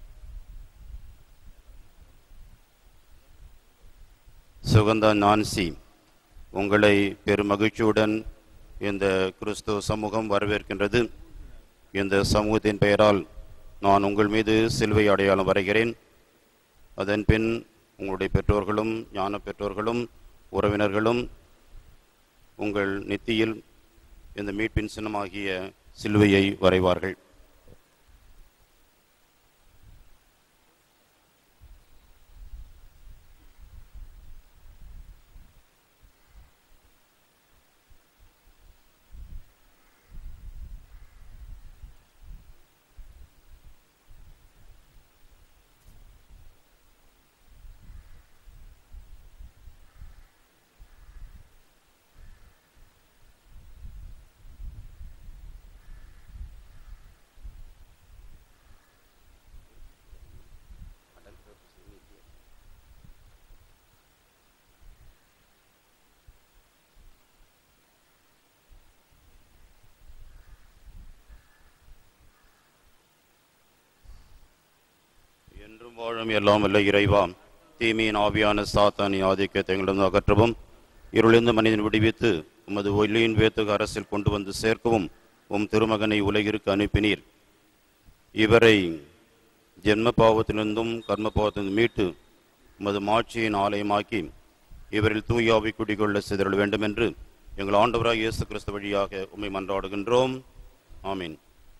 சுகந்தா நான்சி உங்களை பெருமகிழ்ச்சியுடன் இந்த கிறிஸ்துவ சமூகம் வரவேற்கின்றது இந்த சமூகத்தின் பெயரால் நான் உங்கள் மீது சிலுவை அடையாளம் வரைகிறேன் அதன் பின் உங்களுடைய பெற்றோர்களும் ஞான பெற்றோர்களும் உறவினர்களும் உங்கள் நெத்தியில் இந்த மீட்பின் சின்னமாகிய சிலுவையை வரைவார்கள் என்றும் வாழும் எல்லாம் வல்ல இறைவா தீமையின் ஆவியான சாத்தானின் ஆதிக்கத்தை எங்களிடம் அகற்றவும் இருளிருந்து மனிதன் விடுவித்து உமது ஒளியின் வேத்துக அரசில் கொண்டு வந்து சேர்க்கவும் உம் திருமகனை உலகிற்கு அனுப்பினீர் இவரை ஜென்ம பாவத்திலிருந்தும் கர்ம பாவத்திலிருந்தும் மீட்டு உமது மாட்சியின் ஆலயமாக்கி இவரில் தூயாவை குடிகொள்ள சிதறல் வேண்டும் என்று எங்கள் ஆண்டவராக இயேசு கிறிஸ்து வழியாக உம்மை மன்றாடுகின்றோம் ஆமீன்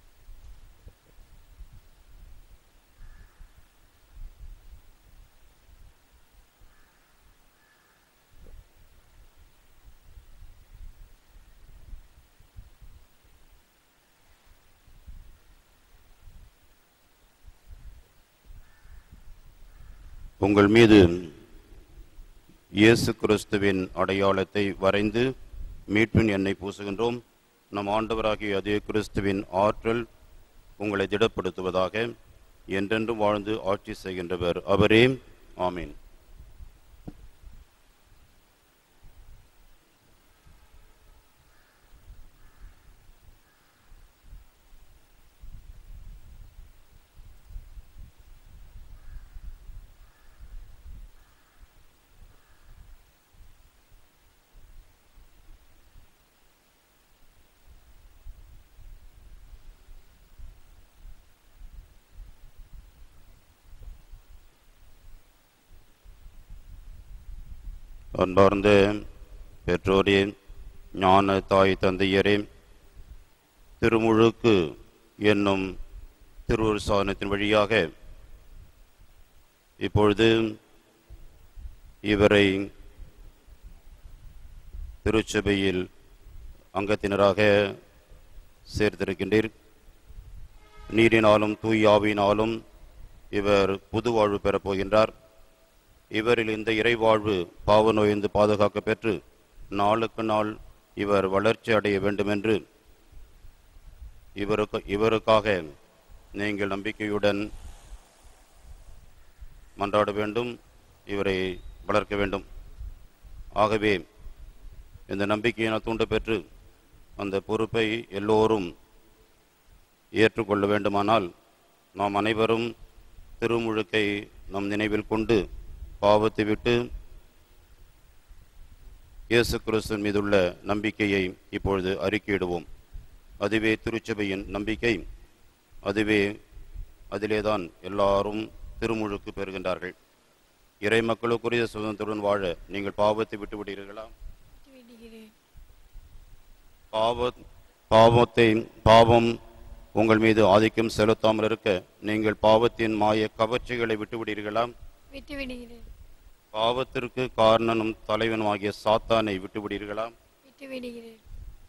உங்கள் மீது இயேசு கிறிஸ்துவின் அடையாளத்தை வரைந்து மீட்பின் எண்ணெய் பூசுகின்றோம் நம் ஆண்டவராகிய அதே கிறிஸ்துவின் ஆற்றல் உங்களை திடப்படுத்துவதாக என்றென்றும் வாழ்ந்து ஆட்சி செய்கின்றவர் அவரே ஆமீன் அன்பார்ந்த பெற்றோரே ஞான தாய் தந்தையரே திருமுழுக்கு என்னும் திருவுரு சாதனத்தின் வழியாக இப்பொழுது இவரை திருச்சபையில் அங்கத்தினராக சேர்த்திருக்கின்றீர் நீரினாலும் தூய் ஆவியினாலும் இவர் புது வாழ்வு பெறப் போகின்றார் இவரில் இந்த இறைவாழ்வு பாவ நோய்ந்து பாதுகாக்க பெற்று நாளுக்கு நாள் இவர் வளர்ச்சி அடைய வேண்டுமென்று இவருக்கு இவருக்காக நீங்கள் நம்பிக்கையுடன் மன்றாட வேண்டும் இவரை வளர்க்க வேண்டும் ஆகவே இந்த நம்பிக்கையினால் தூண்ட பெற்று அந்த பொறுப்பை எல்லோரும் ஏற்றுக்கொள்ள வேண்டுமானால் நாம் அனைவரும் திருமுழுக்கை நம் நினைவில் கொண்டு பாவத்தை விட்டு இயேசு கிறிஸ்துவின் மீதுள்ள நம்பிக்கையை இப்பொழுது அறிக்கையிடுவோம் அதுவே திருச்சபையின் நம்பிக்கை அதுவே அதிலேதான் எல்லாரும் திருமுழுக்கு பெறுகின்றார்கள் இறை மக்களுக்குரிய சுதந்திரத்துடன் வாழ நீங்கள் பாவத்தை விட்டு விடுகிறீர்களா பாவ பாவத்தை பாவம் உங்கள் மீது ஆதிக்கம் செலுத்தாமல் இருக்க நீங்கள் பாவத்தின் மாய கவர்ச்சிகளை விட்டு விடுகிறீர்களா விட்டு விடுகிறேன் பாவத்திற்கு காரணனும் தலைவனுமாகிய சாத்தானை விட்டு விடுகிறீர்களா விட்டு விடுகிறேன்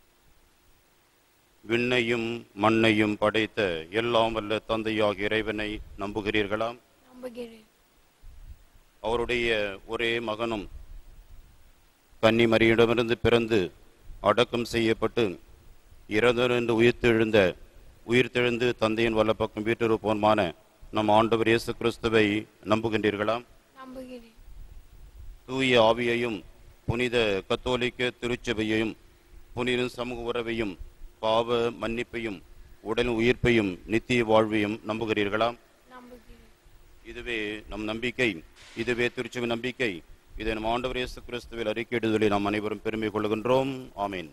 விண்ணையும் மண்ணையும் படைத்த எல்லாம் வல்ல தந்தையாகிய இறைவனை நம்புகிறீர்களா நம்புகிறேன் அவருடைய ஒரே மகனும் கன்னிமரியிடமிருந்து பிறந்து அடக்கம் செய்யப்பட்டு இறந்தொன்று உயிர்த்தெழுந்த உயிர்த்தெழுந்து தந்தையின் வல்லப்பக்கம் வீட்டிருப்போன்மான நம் ஆண்டவர் இயேசு கிறிஸ்துவை நம்புகின்றீர்களா நம்புகிறேன் தூய ஆவியையும் புனித கத்தோலிக்க திருச்சபையையும் புனித சமூக உறவையும் பாவ மன்னிப்பையும் உடல் உயிர்ப்பையும் நித்திய வாழ்வையும் நம்புகிறீர்களா நம்புகிறேன் இதுவே நம் நம்பிக்கை இதுவே திருச்சபை நம்பிக்கை இதை நம் ஆண்டவர் இயேசு கிறிஸ்துவில் அறிக்கையிடுதலில் நாம் அனைவரும் பெருமை கொள்கின்றோம் ஆமீன்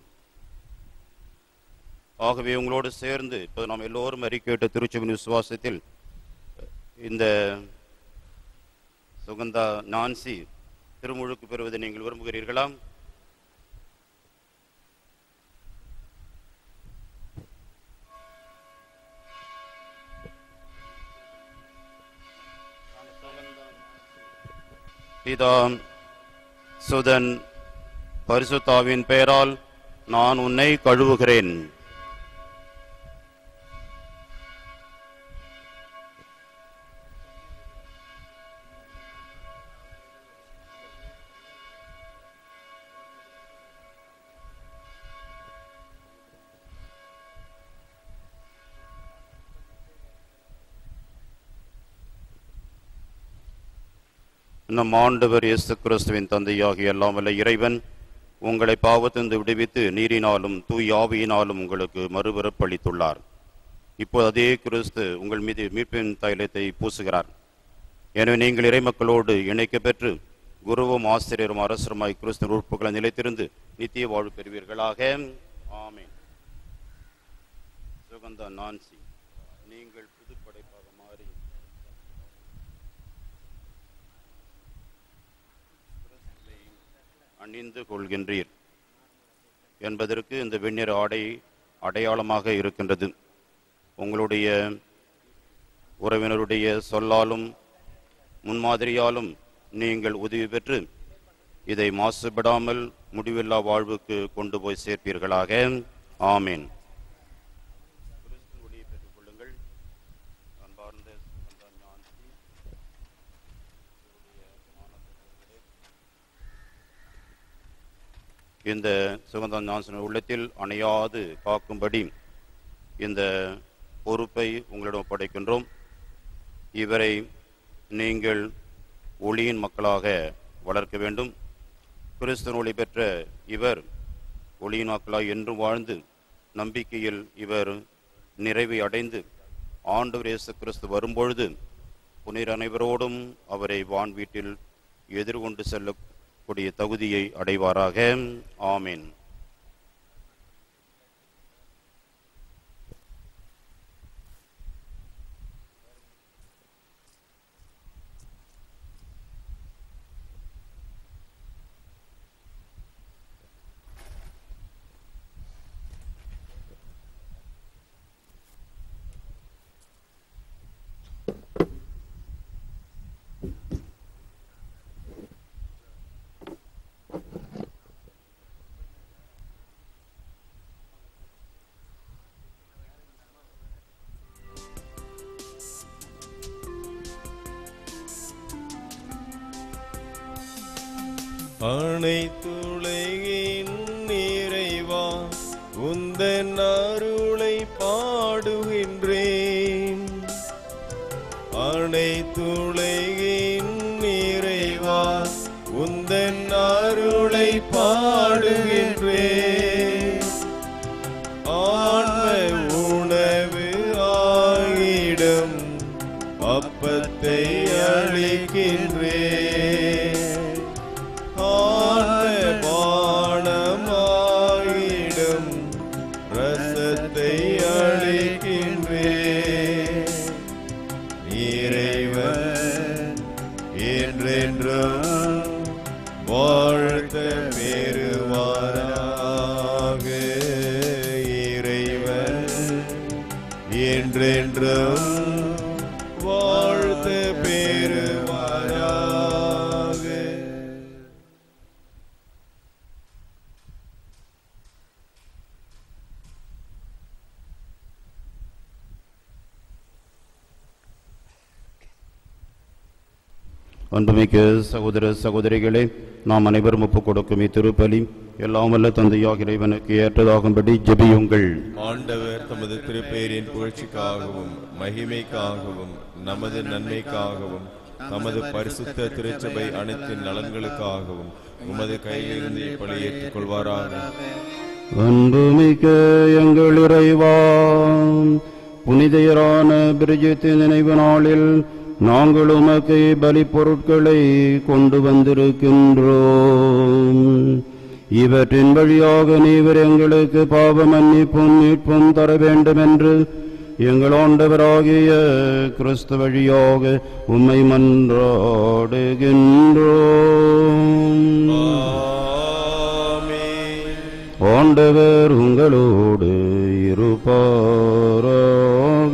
ஆகவே உங்களோடு சேர்ந்து இப்போது நாம் எல்லோரும் அறிக்கையிட்ட திருச்சபையின் விசுவாசத்தில் இந்த சுகந்தா நான்சி திருமுழுக்கு பெறுவதை நீங்கள் விரும்புகிறீர்களா பிதா சுதன் பரிசுத்தாவின் பெயரால் நான் உன்னை கழுவுகிறேன் நம் ஆண்டவர் இயேசு கிறிஸ்துவின் தந்தையாகிய எல்லாம் வல்ல இறைவன் உங்களை பாவத்திலிருந்து விடுவித்து நீரினாலும் தூய் ஆவியினாலும் உங்களுக்கு மறுபிறப்பளித்துள்ளார் இப்போது அதே கிறிஸ்து உங்கள் மீது மீட்பின் தைலத்தை பூசுகிறார் எனவே நீங்கள் இறைமக்களோடு இணைக்க பெற்று குருவும் ஆசிரியரும் அரசருமாய் கிறிஸ்து உறுப்புகளை நிலைத்திருந்து நித்திய வாழ்வு பெறுவீர்களாக ஆமென் சுகந்தா நான்சி நீங்கள் புதுப்படைப்பாக மாறி கிறிஸ்துவை அணிந்து கொள்கின்றீர் என்பதற்கு இந்த வெண்ணிற ஆடை அடையாளமாக இருக்கின்றது உங்களுடைய உறவினருடைய சொல்லாலும் முன்மாதிரியாலும் நீங்கள் உதவி பெற்று இதை மாசுபடாமல் முடிவில்லா வாழ்வுக்கு கொண்டு போய் சேர்ப்பீர்களாக ஆமீன் கிறிஸ்து ஒளியை பெற்றுக் கொள்ளுங்கள் அன்பார்ந்த சுகந்தா ஞானசி, இவருடைய மாணவர்களே, இந்த சுகந்தா ஞானசன் உள்ளத்தில் அணையாது காக்கும்படி இந்த பொறுப்பை உங்களிடம் ஒப்படைக்கின்றோம் இவரை நீங்கள் ஒளியின் மக்களாக வளர்க்க வேண்டும் கிறிஸ்தன் ஒளி பெற்ற இவர் ஒளியின் மக்களாக என்றும் வாழ்ந்து நம்பிக்கையில் இவர் நிறைவை அடைந்து ஆண்டவர் இயேசு கிறிஸ்து வரும்பொழுது புனித அனைவரோடும் அவரை வான் வீட்டில் எதிர்கொண்டு செல்லக்கூடிய தகுதியை அடைவாராக ஆமீன் அனைத்துலகின் நிறைவா உந்தன் அருளை பாடுகின்றேன் அனைத்துலகின் நிறைவா உந்தன் அருளை பாடுகின்றேன் ஆன்ம உணவு ஆகிடும் அப்பத்தை அளிக்கின்றேன் ஆன்ம பானமாயிடும் ரச என்றும் வாழ்த்து பெறுவாராக அன்புமிக்க சகோதர சகோதரிகளே நாம் அனைவரும் ஒப்புக் கொடுக்கும் இத்திருப்பலி எல்லாம் வல்ல தந்தையாக இறைவனுக்கு ஏற்றதாகும்படி ஜெபியுங்கள் ஆண்டவர் தமது திருப்பெயரின் புகழ்ச்சிக்காகவும் மகிமைக்காகவும் நமது நன்மைக்காகவும் தமது பரிசுத்த திருச்சபை அனைத்தின் நலன்களுக்காகவும் உமது கையிலிருந்து இப்படி ஏற்றுக்கொள்வாராக அன்புமிக்க எங்கள் இறைவா புனிதையரான பிரிஜித்தின் நினைவு நாளில் நாங்கள் உமக்கு பலி பொருட்களை கொண்டு வந்திருக்கின்றோம் இவற்றின் வழியாக நீவர் எங்களுக்கு பாவ மன்னிப்பும் மீட்பும் தர வேண்டும் என்று எங்கள் ஆண்டவராகிய கிறிஸ்து வழியாக உம்மை மன்றாடுகின்றோம் ஆமென். ஆண்டவர் உங்களோடு இருப்பாராக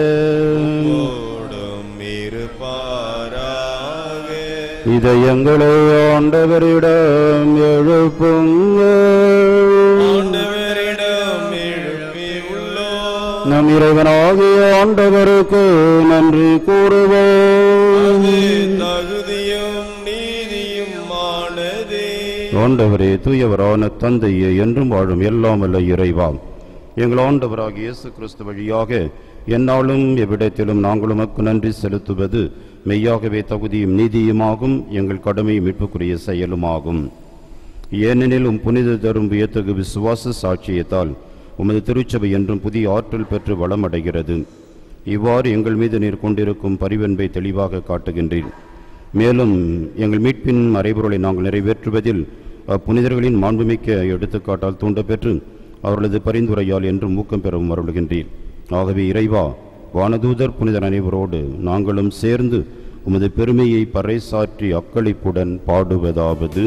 ஓடும் இருப்பாராக இதயங்களை ஆண்டவரிடம் எழுப்புங்கள் ஆண்டவரிடம் எழுப்பி உள்ளோம் நம் இறைவனாகிய ஆண்டவருக்கு நன்றி கூறுவோம் தகுதியும் நீதியுமானதே ஆண்டவரே தூயவரான தந்தையே என்றும் வாழும் எல்லாம் வல்ல இறைவாம் எங்கள் ஆண்டவராகிய இயேசு கிறிஸ்து வழியாக எந்நாளும் எவ்விடத்திலும் நாங்கள் உமக்கு நன்றி செலுத்துவது மெய்யாகவே தகுதியும் நீதியுமாகும் எங்கள் கடமை மீட்புக்குரிய செயலுமாகும் ஏனெனில் உம் புனித தரும் வியத்தகு விசுவாச சாட்சியத்தால் உமது திருச்சபை என்றும் புதிய ஆற்றல் பெற்று வளமடைகிறது இவ்வாறு எங்கள் மீது நீர் கொண்டிருக்கும் பரிவன்பை தெளிவாக காட்டுகின்றீர் மேலும் எங்கள் மீட்பின் மறைபொருளை நாங்கள் நிறைவேற்றுவதில் அப்புனிதர்களின் மாண்புமிக்க எடுத்துக்காட்டால் தூண்டப்பெற்று அவர்களது பரிந்துரையால் என்றும் ஊக்கம் பெறவும் அருளுகின்றீர் ஆகவே இறைவா வானதூதர் புனிதர் அனைவரோடு நாங்களும் சேர்ந்து உமது பெருமையை பறைசாற்றி அக்களிப்புடன் பாடுவதாவது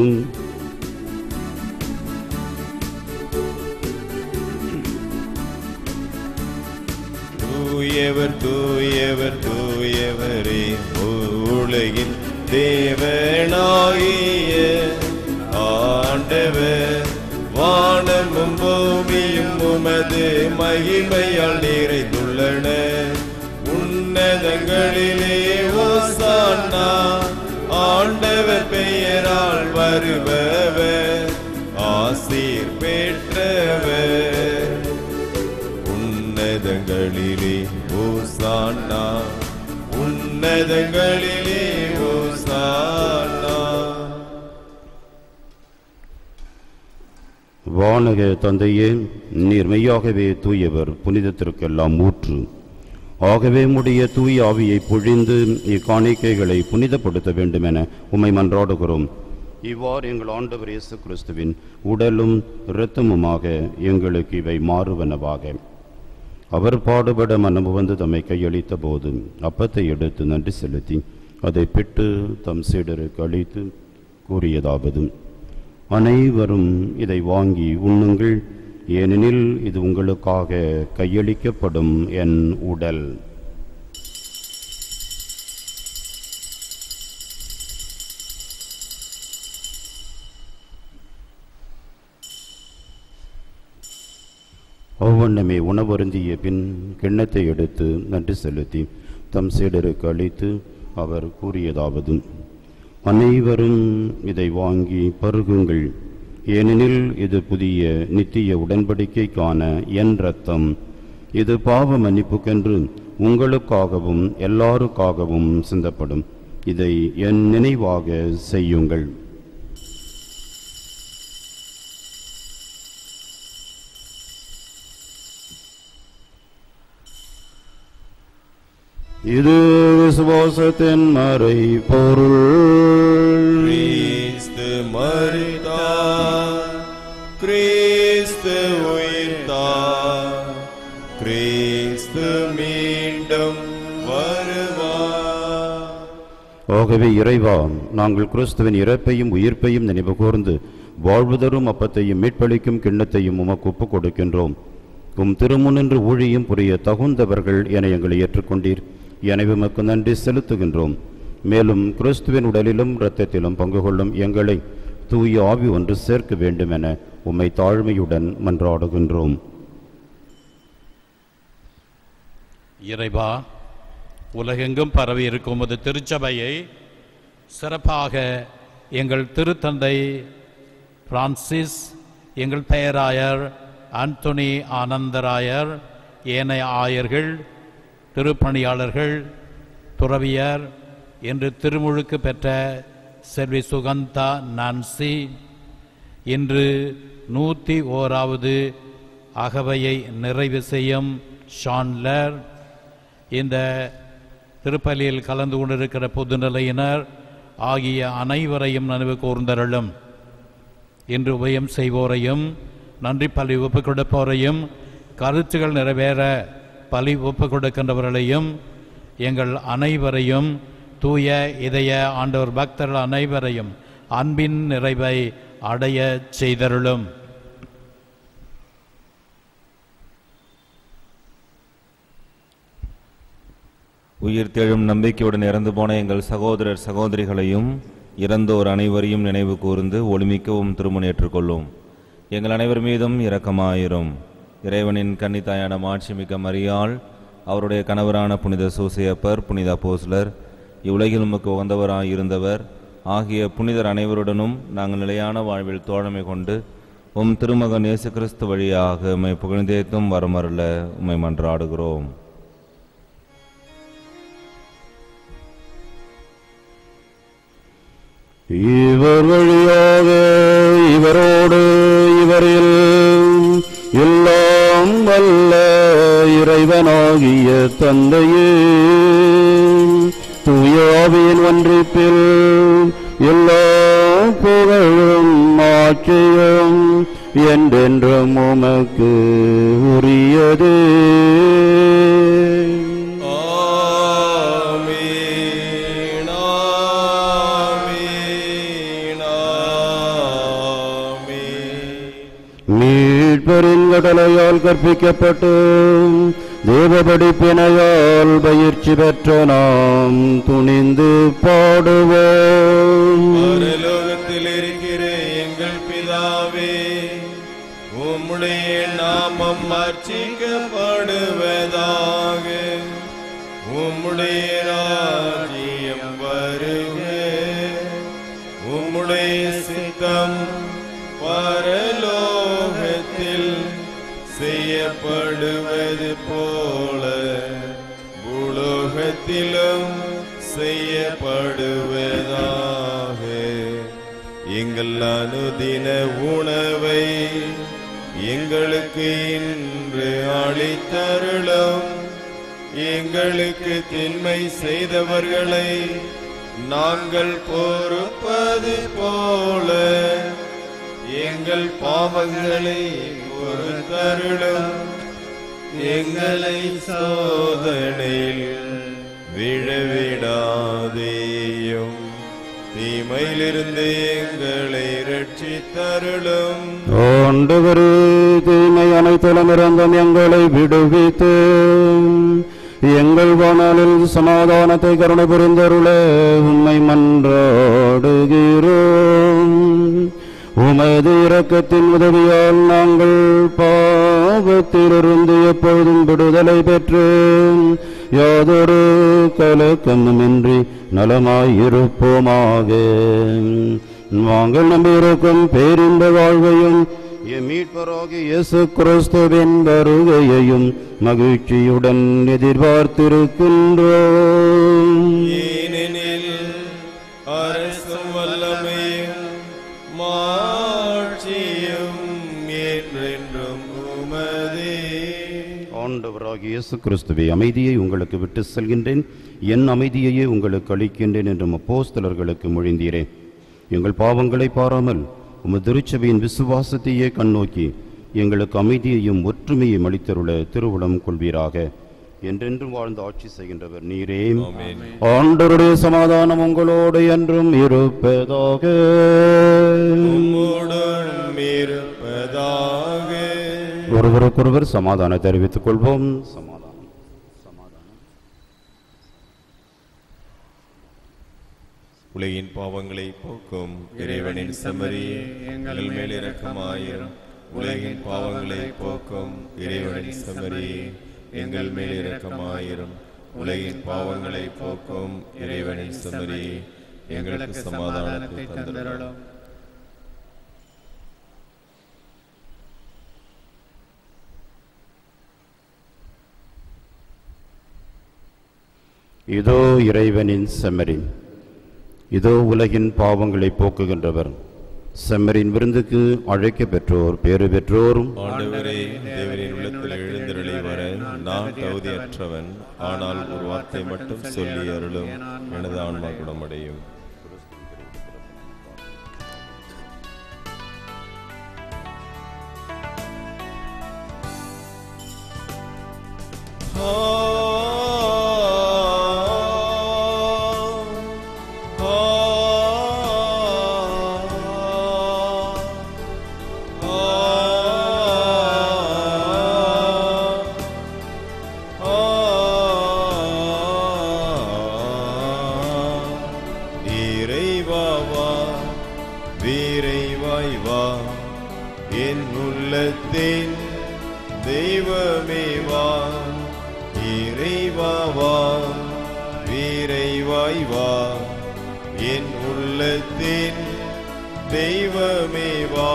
தூயவர் தூயவர் தூயவரே உலகின் தேவனாகிய ஆண்டவர் வானமும் பூமியும் உமது மகிமையால் நிறைந்துள்ளன உன்னதங்களிலே ஓசானா ஆண்டவர் பெயரால் வருபவர் ஆசீர் பெற்றவர் உன்னதங்களிலே ஓசானா உன்னதங்களிலே ஓசானா வானக தந்தையே நீர் மெய்யாகவே தூயவர் புனிதத்திற்கெல்லாம் ஊற்று ஆகவே உம்முடைய தூய ஆவியை பொழிந்து இக்காணிக்கைகளை புனிதப்படுத்த வேண்டுமென உம்மை மன்றாடுகிறோம் இவ்வாறு எங்கள் ஆண்டவர் இயேசு கிறிஸ்துவின் உடலும் இரத்தமுமாக எங்களுக்கு இவை மாறுவனவாக அவர் பாடுபட மனமு வந்து தம்மை கையளித்த போது அப்பத்தை எடுத்து நன்றி செலுத்தி அதை பிட்டு தம் சீடருக்கு அளித்து கூறியதாவது அனைவரும் இதை வாங்கி உண்ணுங்கள் ஏனெனில் இது உங்களுக்காக கையளிக்கப்படும் என் உடல் ஒவ்வொன்றுமே உணவருந்திய பின் கிண்ணத்தை எடுத்து நன்றி செலுத்தி தம் சீடருக்கு அளித்து அவர் கூறியதாவது அனைவரும் இதை வாங்கி பருகுங்கள் ஏனெனில் இது புதிய நித்திய உடன்படிக்கைக்கான என் ரத்தம் இது பாவ மன்னிப்புக்கென்று உங்களுக்காகவும் எல்லாருக்காகவும் சிந்தப்படும் இதை என் நினைவாக செய்யுங்கள் இது விசுவாசத்தின் மறை பொருள் கிறிஸ்து மரித்தார் கிறிஸ்து உயிர்த்தார் கிறிஸ்து மீண்டும் வருவார் ஆகவே இறைவா நாங்கள் கிறிஸ்துவின் இறப்பையும் உயிர்ப்பையும் நினைவு கூர்ந்து வாழ்வு தரும் அப்பத்தையும் மீட்பளிக்கும் கிண்ணத்தையும் உமக்கு ஒப்புக் கொடுக்கின்றோம் உம் திருமுனின்று ஊழியம் புரிய தகுந்தவர்கள் என எங்களை ஏற்றுக்கொண்டீர் எனவே உமக்கு நன்றி செலுத்துகின்றோம் மேலும் கிறிஸ்துவின் உடலிலும் இரத்தத்திலும் பங்கு கொள்ளும் எங்களை தூய ஆவி ஒன்று சேர்க்க வேண்டும் என உம்மை தாழ்மையுடன் மன்றாடுகின்றோம் இறைவா உலகெங்கும் பரவி இருக்கும் உமது திருச்சபையை சிறப்பாக எங்கள் திருத்தந்தை பிரான்சிஸ் எங்கள் பெயராயர் ஆண்டோனி ஆனந்தராயர் ஏனைய ஆயர்கள் திருப்பணியாளர்கள் துறவியர் என்று திருமுழுக்கு பெற்ற செல்வி சுகந்தா நான்சி இன்று நூற்றி ஓராவது அகவையை நிறைவு செய்யும் ஷான்லர் இந்த திருப்பலியில் கலந்து கொண்டிருக்கிற பொதுநிலையினர் ஆகிய அனைவரையும் நினைவு கூர்ந்தருளும் இன்று உபயம் செய்வோரையும் நன்றி பலி ஒப்பு கொடுப்போரையும் கருத்துகள் நிறைவேற பலி ஒப்பு கொடுக்கின்றவர்களையும் எங்கள் அனைவரையும் தூய இதய ஆண்டவர் பக்தர்கள் அனைவரையும் அன்பின் நிறைவை அடைய செய்தருளும் உயிர் தெழும் நம்பிக்கையுடன் இறந்து போன எங்கள் சகோதரர் சகோதரிகளையும் இறந்தோர் அனைவரையும் நினைவு கூர்ந்து ஒளிமிக்கவும் திருமணம் ஏற்றுக்கொள்ளும் எங்கள் அனைவர் மீதும் இரக்கமாயிரும் இறைவனின் கன்னித்தாயான மாட்சிமிக்க மரியாள் அவருடைய கணவரான புனித சூசையப்பர் புனித அப்போஸ்லர் இவ்வுலகில் உமக்கு உகந்தவராய் இருந்தவர் ஆகிய புனிதர் அனைவருடனும் நாங்கள் நிலையான வாழ்வில் தோழமை கொண்டு உம் திருமகன் இயேசு கிறிஸ்து வழியாக உம்மை புகழ்ந்தேத்தும் வரமருள உம்மை மன்றாடுகிறோம் இவர் வழியாக இவரோடு இவரில் எல்லாம் வல்ல இறைவனாகிய தந்தையே தூயாவின் ஒன்றிப்பில் எல்லா புகழும் ஆட்சியும் என்றென்றும் உமக்கு உரியதே ஆமீன் ஆமீன் ஆமீன் மீட்பரின் கடலையால் கற்பிக்கப்பட்டு தேவபடிப்பினையால் பயிற்சி பெற்ற நாம் துணிந்து பாடுவோம் பரலோகத்தில் இருக்கிற எங்கள் பிதாவே உம்முடைய நாமம் அர்ச்சிக்கப்படுவதாக உம்முடைய ராஜ்யம் வருக உம்முடைய சித்தம் பரலோகத்தில் செய்யப்படுவது போல பூலோகத்திலும் செய்யப்படுவதாக எங்கள் அனுதின உணவை எங்களுக்கு இன்று அளித்தருளும் எங்களுக்கு தின்மை செய்தவர்களை நாங்கள் பொறுப்பது போல எங்கள் பாவங்களை பொறுத்தருளும் எங்களை சோதனையில் விழவிடாதேயும் தீமையிலிருந்து எங்களை ரட்சித்தருளும் ஆண்டவரே தீமை அனைத்திலும் இருந்தும் எங்களை விடுவித்து எங்கள் வாணலில் சமாதானத்தை கருணை புரிந்தருள உம்மை மன்றாடுகிறோம் உமது இரக்கத்தின் உதவியால் நாங்கள் பாவத்திலிருந்து எப்பொழுதும் விடுதலை பெற்று யாதொரு கலக்கமுமின்றி நலமாயிருப்போமாக நாங்கள் நம்பியிருக்கும் பேரின்ப வாழ்வையும் எம் மீட்பராகிய இயேசு கிறிஸ்துவின் வருகையையும் மகிழ்ச்சியுடன் எதிர்பார்த்திருக்கின்றோம் ஏனெனில் அரசும் வல்லமையும் மாட்சியும் என்றென்றும் உமதே ஆண்டவராகிய இயேசு கிறிஸ்துவே அமைதியை உங்களுக்கு விட்டு செல்கின்றேன் என் அமைதியையே உங்களுக்கு அளிக்கின்றேன் என்றும் அப்போஸ்தலர்களுக்கு மொழிந்தீரே எங்கள் பாவங்களை பாராமல் உமது திருச்சபையின் விசுவாசத்தையே கண்ணோக்கி எங்களுக்கு அமைதியையும் ஒற்றுமையும் அளித்தருள திருவுளம் கொள்வீராக என்றென்றும் வாழ்ந்து ஆட்சி செய்கின்றவர் நீரே ஆண்டவருடைய சமாதானம் உங்களோடு என்றும் இருப்பதாக உம்மோடும் இருப்பதாக ஒருவருக்கொருவர் சமாதானம் தெரிவித்துக் கொள்வோம் சமாதானம் உலகின் பாவங்களை போக்கும் இறைவனின் செம்மறியே எங்கள் மேல் இரக்கமாயிரும் உலகின் பாவங்களை போக்கும் இறைவனின் செம்மறியே எங்கள் மேல் இரக்கமாயிரும் உலகின் பாவங்களை போக்கும் இறைவனின் செம்மறியே எங்களுக்கு சமாதானத்தை தந்தருளும் இதோ இறைவனின் செம்மறி இதோ உலகின் பாவங்களை போக்குகின்றவர் செம்மறின் விருந்துக்கு அழைக்க பெற்றோர் பேறு பெற்றோரும் ஆண்டவரே தேவனின் உள்ளத்தில் எழுந்தருளி வர நான் தகுதியற்றவன் ஆனால் ஒரு வார்த்தை மட்டும் சொல்லி அருளும் எனது ஆன்மா குணமடையும் இறைவாவா வீரைவாய் வா என் உள்ளத்தின் தெய்வமே வா இறைவாவா வீரைவாய் வா என் உள்ளத்தின் தெய்வமே வா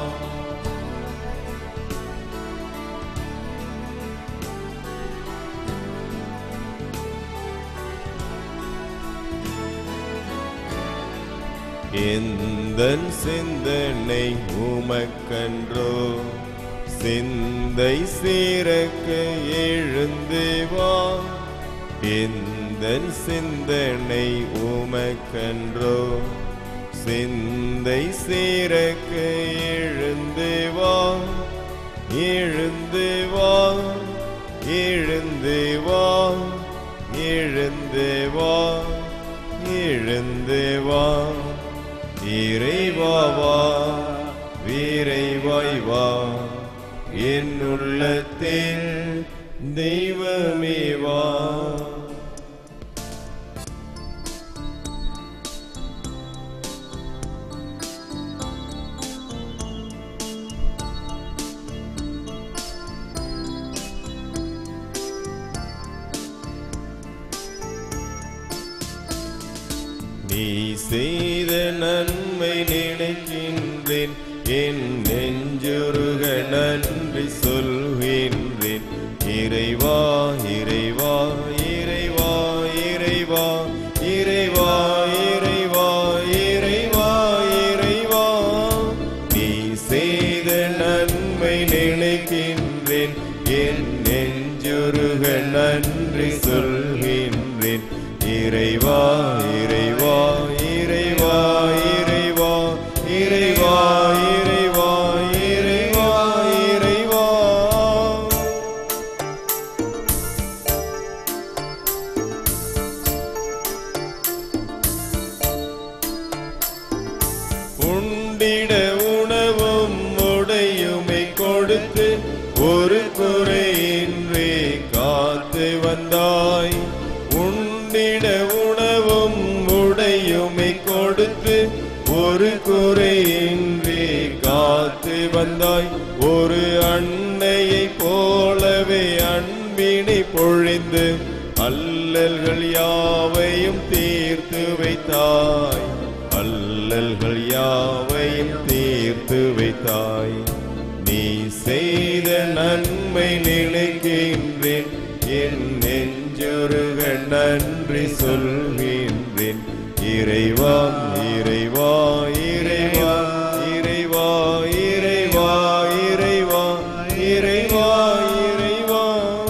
எந்தன் சிந்தனை உமக்கன்றோ சிந்தை சீரக்க எழுந்து வா எந்தன் சிந்தனை உமக்கன்றோ சிந்தை சீரக்க எழுந்து வா எழுந்து வா எழுந்து வா எழுந்து வா எழுந்து வா இறைவா வா வீரைவாய் வா என் உள்ளத்தில் தெய்வமே வா நீ செய்த நன்மை நினைக்கின்றேன் என் நெஞ்சுருக நன்றி சொல்கின்றேன் இறைவா இறைவா இறைவா இறைவா இறைவா இறைவா இறைவா இறைவா நீ செய்த நன்மை நினைக்கின்றேன் என் நெஞ்சுருக நன்றி சொல்கின்றேன் இறைவா இறைவா இறைவா இறைவா இறைவா இறைவா இறைவா இறைவா உண்டிட உணவும் உடையுமை கொடுத்து ஒரு குறையின்றி காத்து வந்தாய் உண்டிட உணவும் உடையுமை கொடுத்து ஒரு குறையின்றி காத்து வந்தாய் ஒரு அன்னையைப் போலவே அன்பினை பொழிந்து அல்லல்கள் யாவையும் தீர்த்து வைத்தாய் அல்லல்கள் யாவையும் தீர்த்து வைத்தாய் நீ செய்த நன்மை நினைக்கின்றேன் என் நெஞ்சொருக நன்றி சொல்கின்றேன் இறைவா இறைவா இறைவா இறைவா இறைவா இறைவா இறைவா இறைவா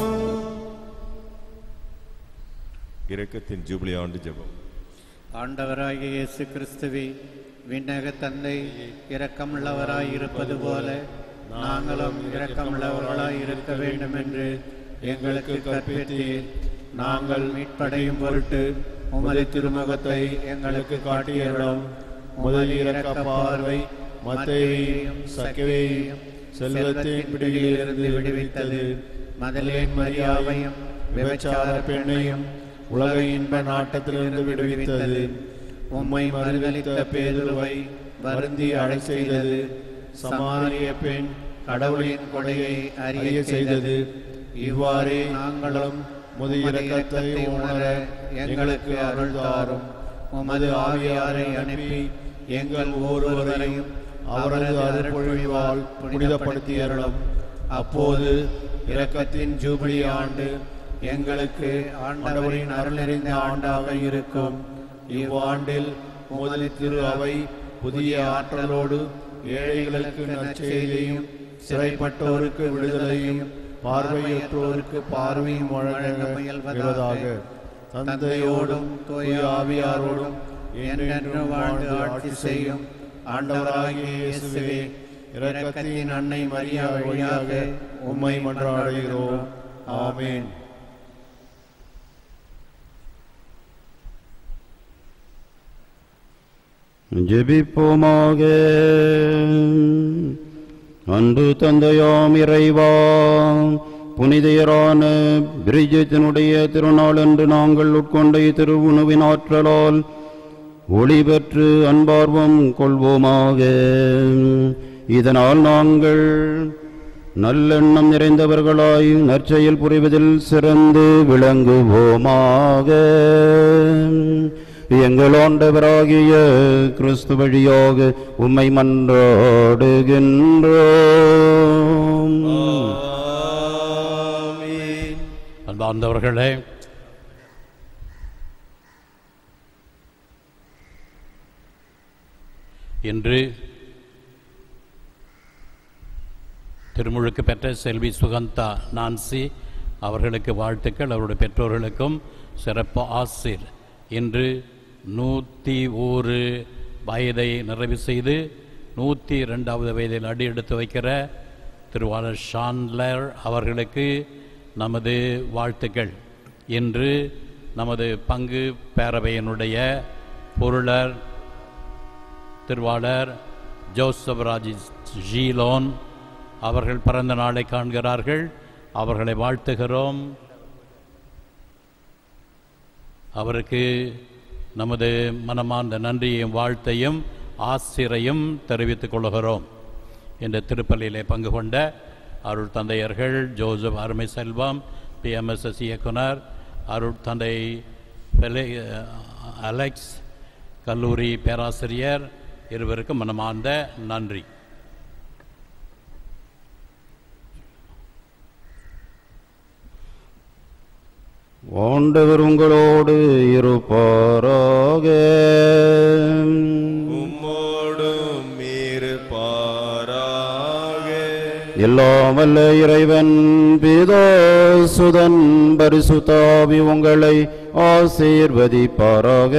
இரக்கத்தின் ஜூபிலி ஆண்டு ஜெபம் ஆண்டவராகிய இயேசு கிறிஸ்துவே விண்ணக தந்தை இரக்கமுள்ளவராய் இருப்பது போல நாங்களும் இரக்கமுள்ளவர்களாய் இருக்க வேண்டும் என்று எங்களுக்கு கற்பித்தீர் நாங்கள் மீட்படையும் பொருட்டு உமது திருமுகத்தை எங்களுக்கு காட்டியருளும் முதல் இரக்க பார்வை மத்தேயையும் சக்கவேயும் செல்வத்தின் பிடியிலிருந்து விடுவித்தது மதலேன் மரியாவையும் விபச்சார பெண்ணையும் உலக இன்ப நாட்டத்திலிருந்து விடுவித்தது உம்மை மறுதலித்த பேதுருவை வருந்தி அழை செய்தது சமாரிய பெண் கடவுளின் கொடையை அறிய செய்தது இவ்வாறே நாங்களும் முது இரக்கத்தை உணர எங்களுக்கு அருள் தாரும் உமது ஆவியாரை அனுப்பி எங்கள் ஒவ்வொருவரையும் அவரது அருள்பொழிவால் புனிதப்படுத்தி அருளும் அப்போது இரக்கத்தின் ஜூபிலி ஆண்டு எங்களுக்கு ஆண்டவரின் அருள் நிறைந்த ஆண்டாக இருக்கும் இவ்வாண்டில் முதல் திரு அவை புதிய ஆற்றலோடு ஏழைகளுக்கு நற்செய்தியையும் சிறைப்பட்டோருக்கு விடுதலையும் பார்வையற்றோருக்கு பார்வையும் வழங்க முயல்வதாக தந்தையோடும் தூய ஆவியாரோடும் என்றென்று வாழ்ந்து ஆட்சி செய்யும் ஆண்டவராகிய இயேசுவே இரக்கத்தின் அன்னை மரியா வழியாக உம்மை மன்றாடுகிறோம் ஆமென் ஜெபிப்போமாக அன்பு தந்தையாம் இறைவா புனிதையரான பிரிஜத்தினுடைய திருநாள் என்று நாங்கள் உட்கொண்ட திருவுணவின் ஆற்றலால் ஒளி பெற்று அன்பார்வம் கொள்வோமாக இதனால் நாங்கள் நல்லெண்ணம் நிறைந்தவர்களாய் நற்செயல் புரிவதில் சிறந்து விளங்குவோமாக எங்கள் ஆண்டவராகிய கிறிஸ்து வழியாக உம்மை மன்றாடுகின்றோம் அன்பார்ந்தவர்களே இன்று திருமுழுக்கு பெற்ற செல்வி சுகந்தா நான்சி அவர்களுக்கு வாழ்த்துக்கள் அவருடைய பெற்றோர்களுக்கும் சிறப்பு ஆசிர் இன்று நூற்றி ஒரு வயதை நிறைவு செய்து நூற்றி ரெண்டாவது வயதில் அடி எடுத்து வைக்கிற திருவாளர் ஷான்லர் அவர்களுக்கு நமது வாழ்த்துக்கள் இன்று நமது பங்கு பேரவையினுடைய பொருளர் திருவாளர் ஜோசப் ராஜி ஜீலோன் அவர்கள் பிறந்த நாளை காண்கிறார்கள் அவர்களை வாழ்த்துகிறோம் அவருக்கு நமது மனமார்ந்த நன்றியையும் வாழ்த்தையும் ஆசிரையும் தெரிவித்துக் கொள்கிறோம் இந்த திருப்பலியிலே பங்கு கொண்ட அருள் தந்தையர்கள் ஜோசப் அருமை செல்வம் பிஎம்எஸ்எஸ் இயக்குனர் அருள் தந்தை பெலே அலெக்ஸ் கல்லூரி பேராசிரியர் இருவருக்கும் மனமார்ந்த நன்றி ஆண்டவர் உங்களோடு இருப்பாராக உம்மோடும் இருப்பாராக எல்லாம் வல்ல இறைவன் பிதா சுதன் பரிசுத்தாவி உங்களை ஆசீர்வதிப்பாராக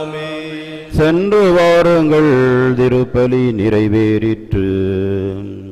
சென்று வாருங்கள் திருப்பலி நிறைவேறிற்று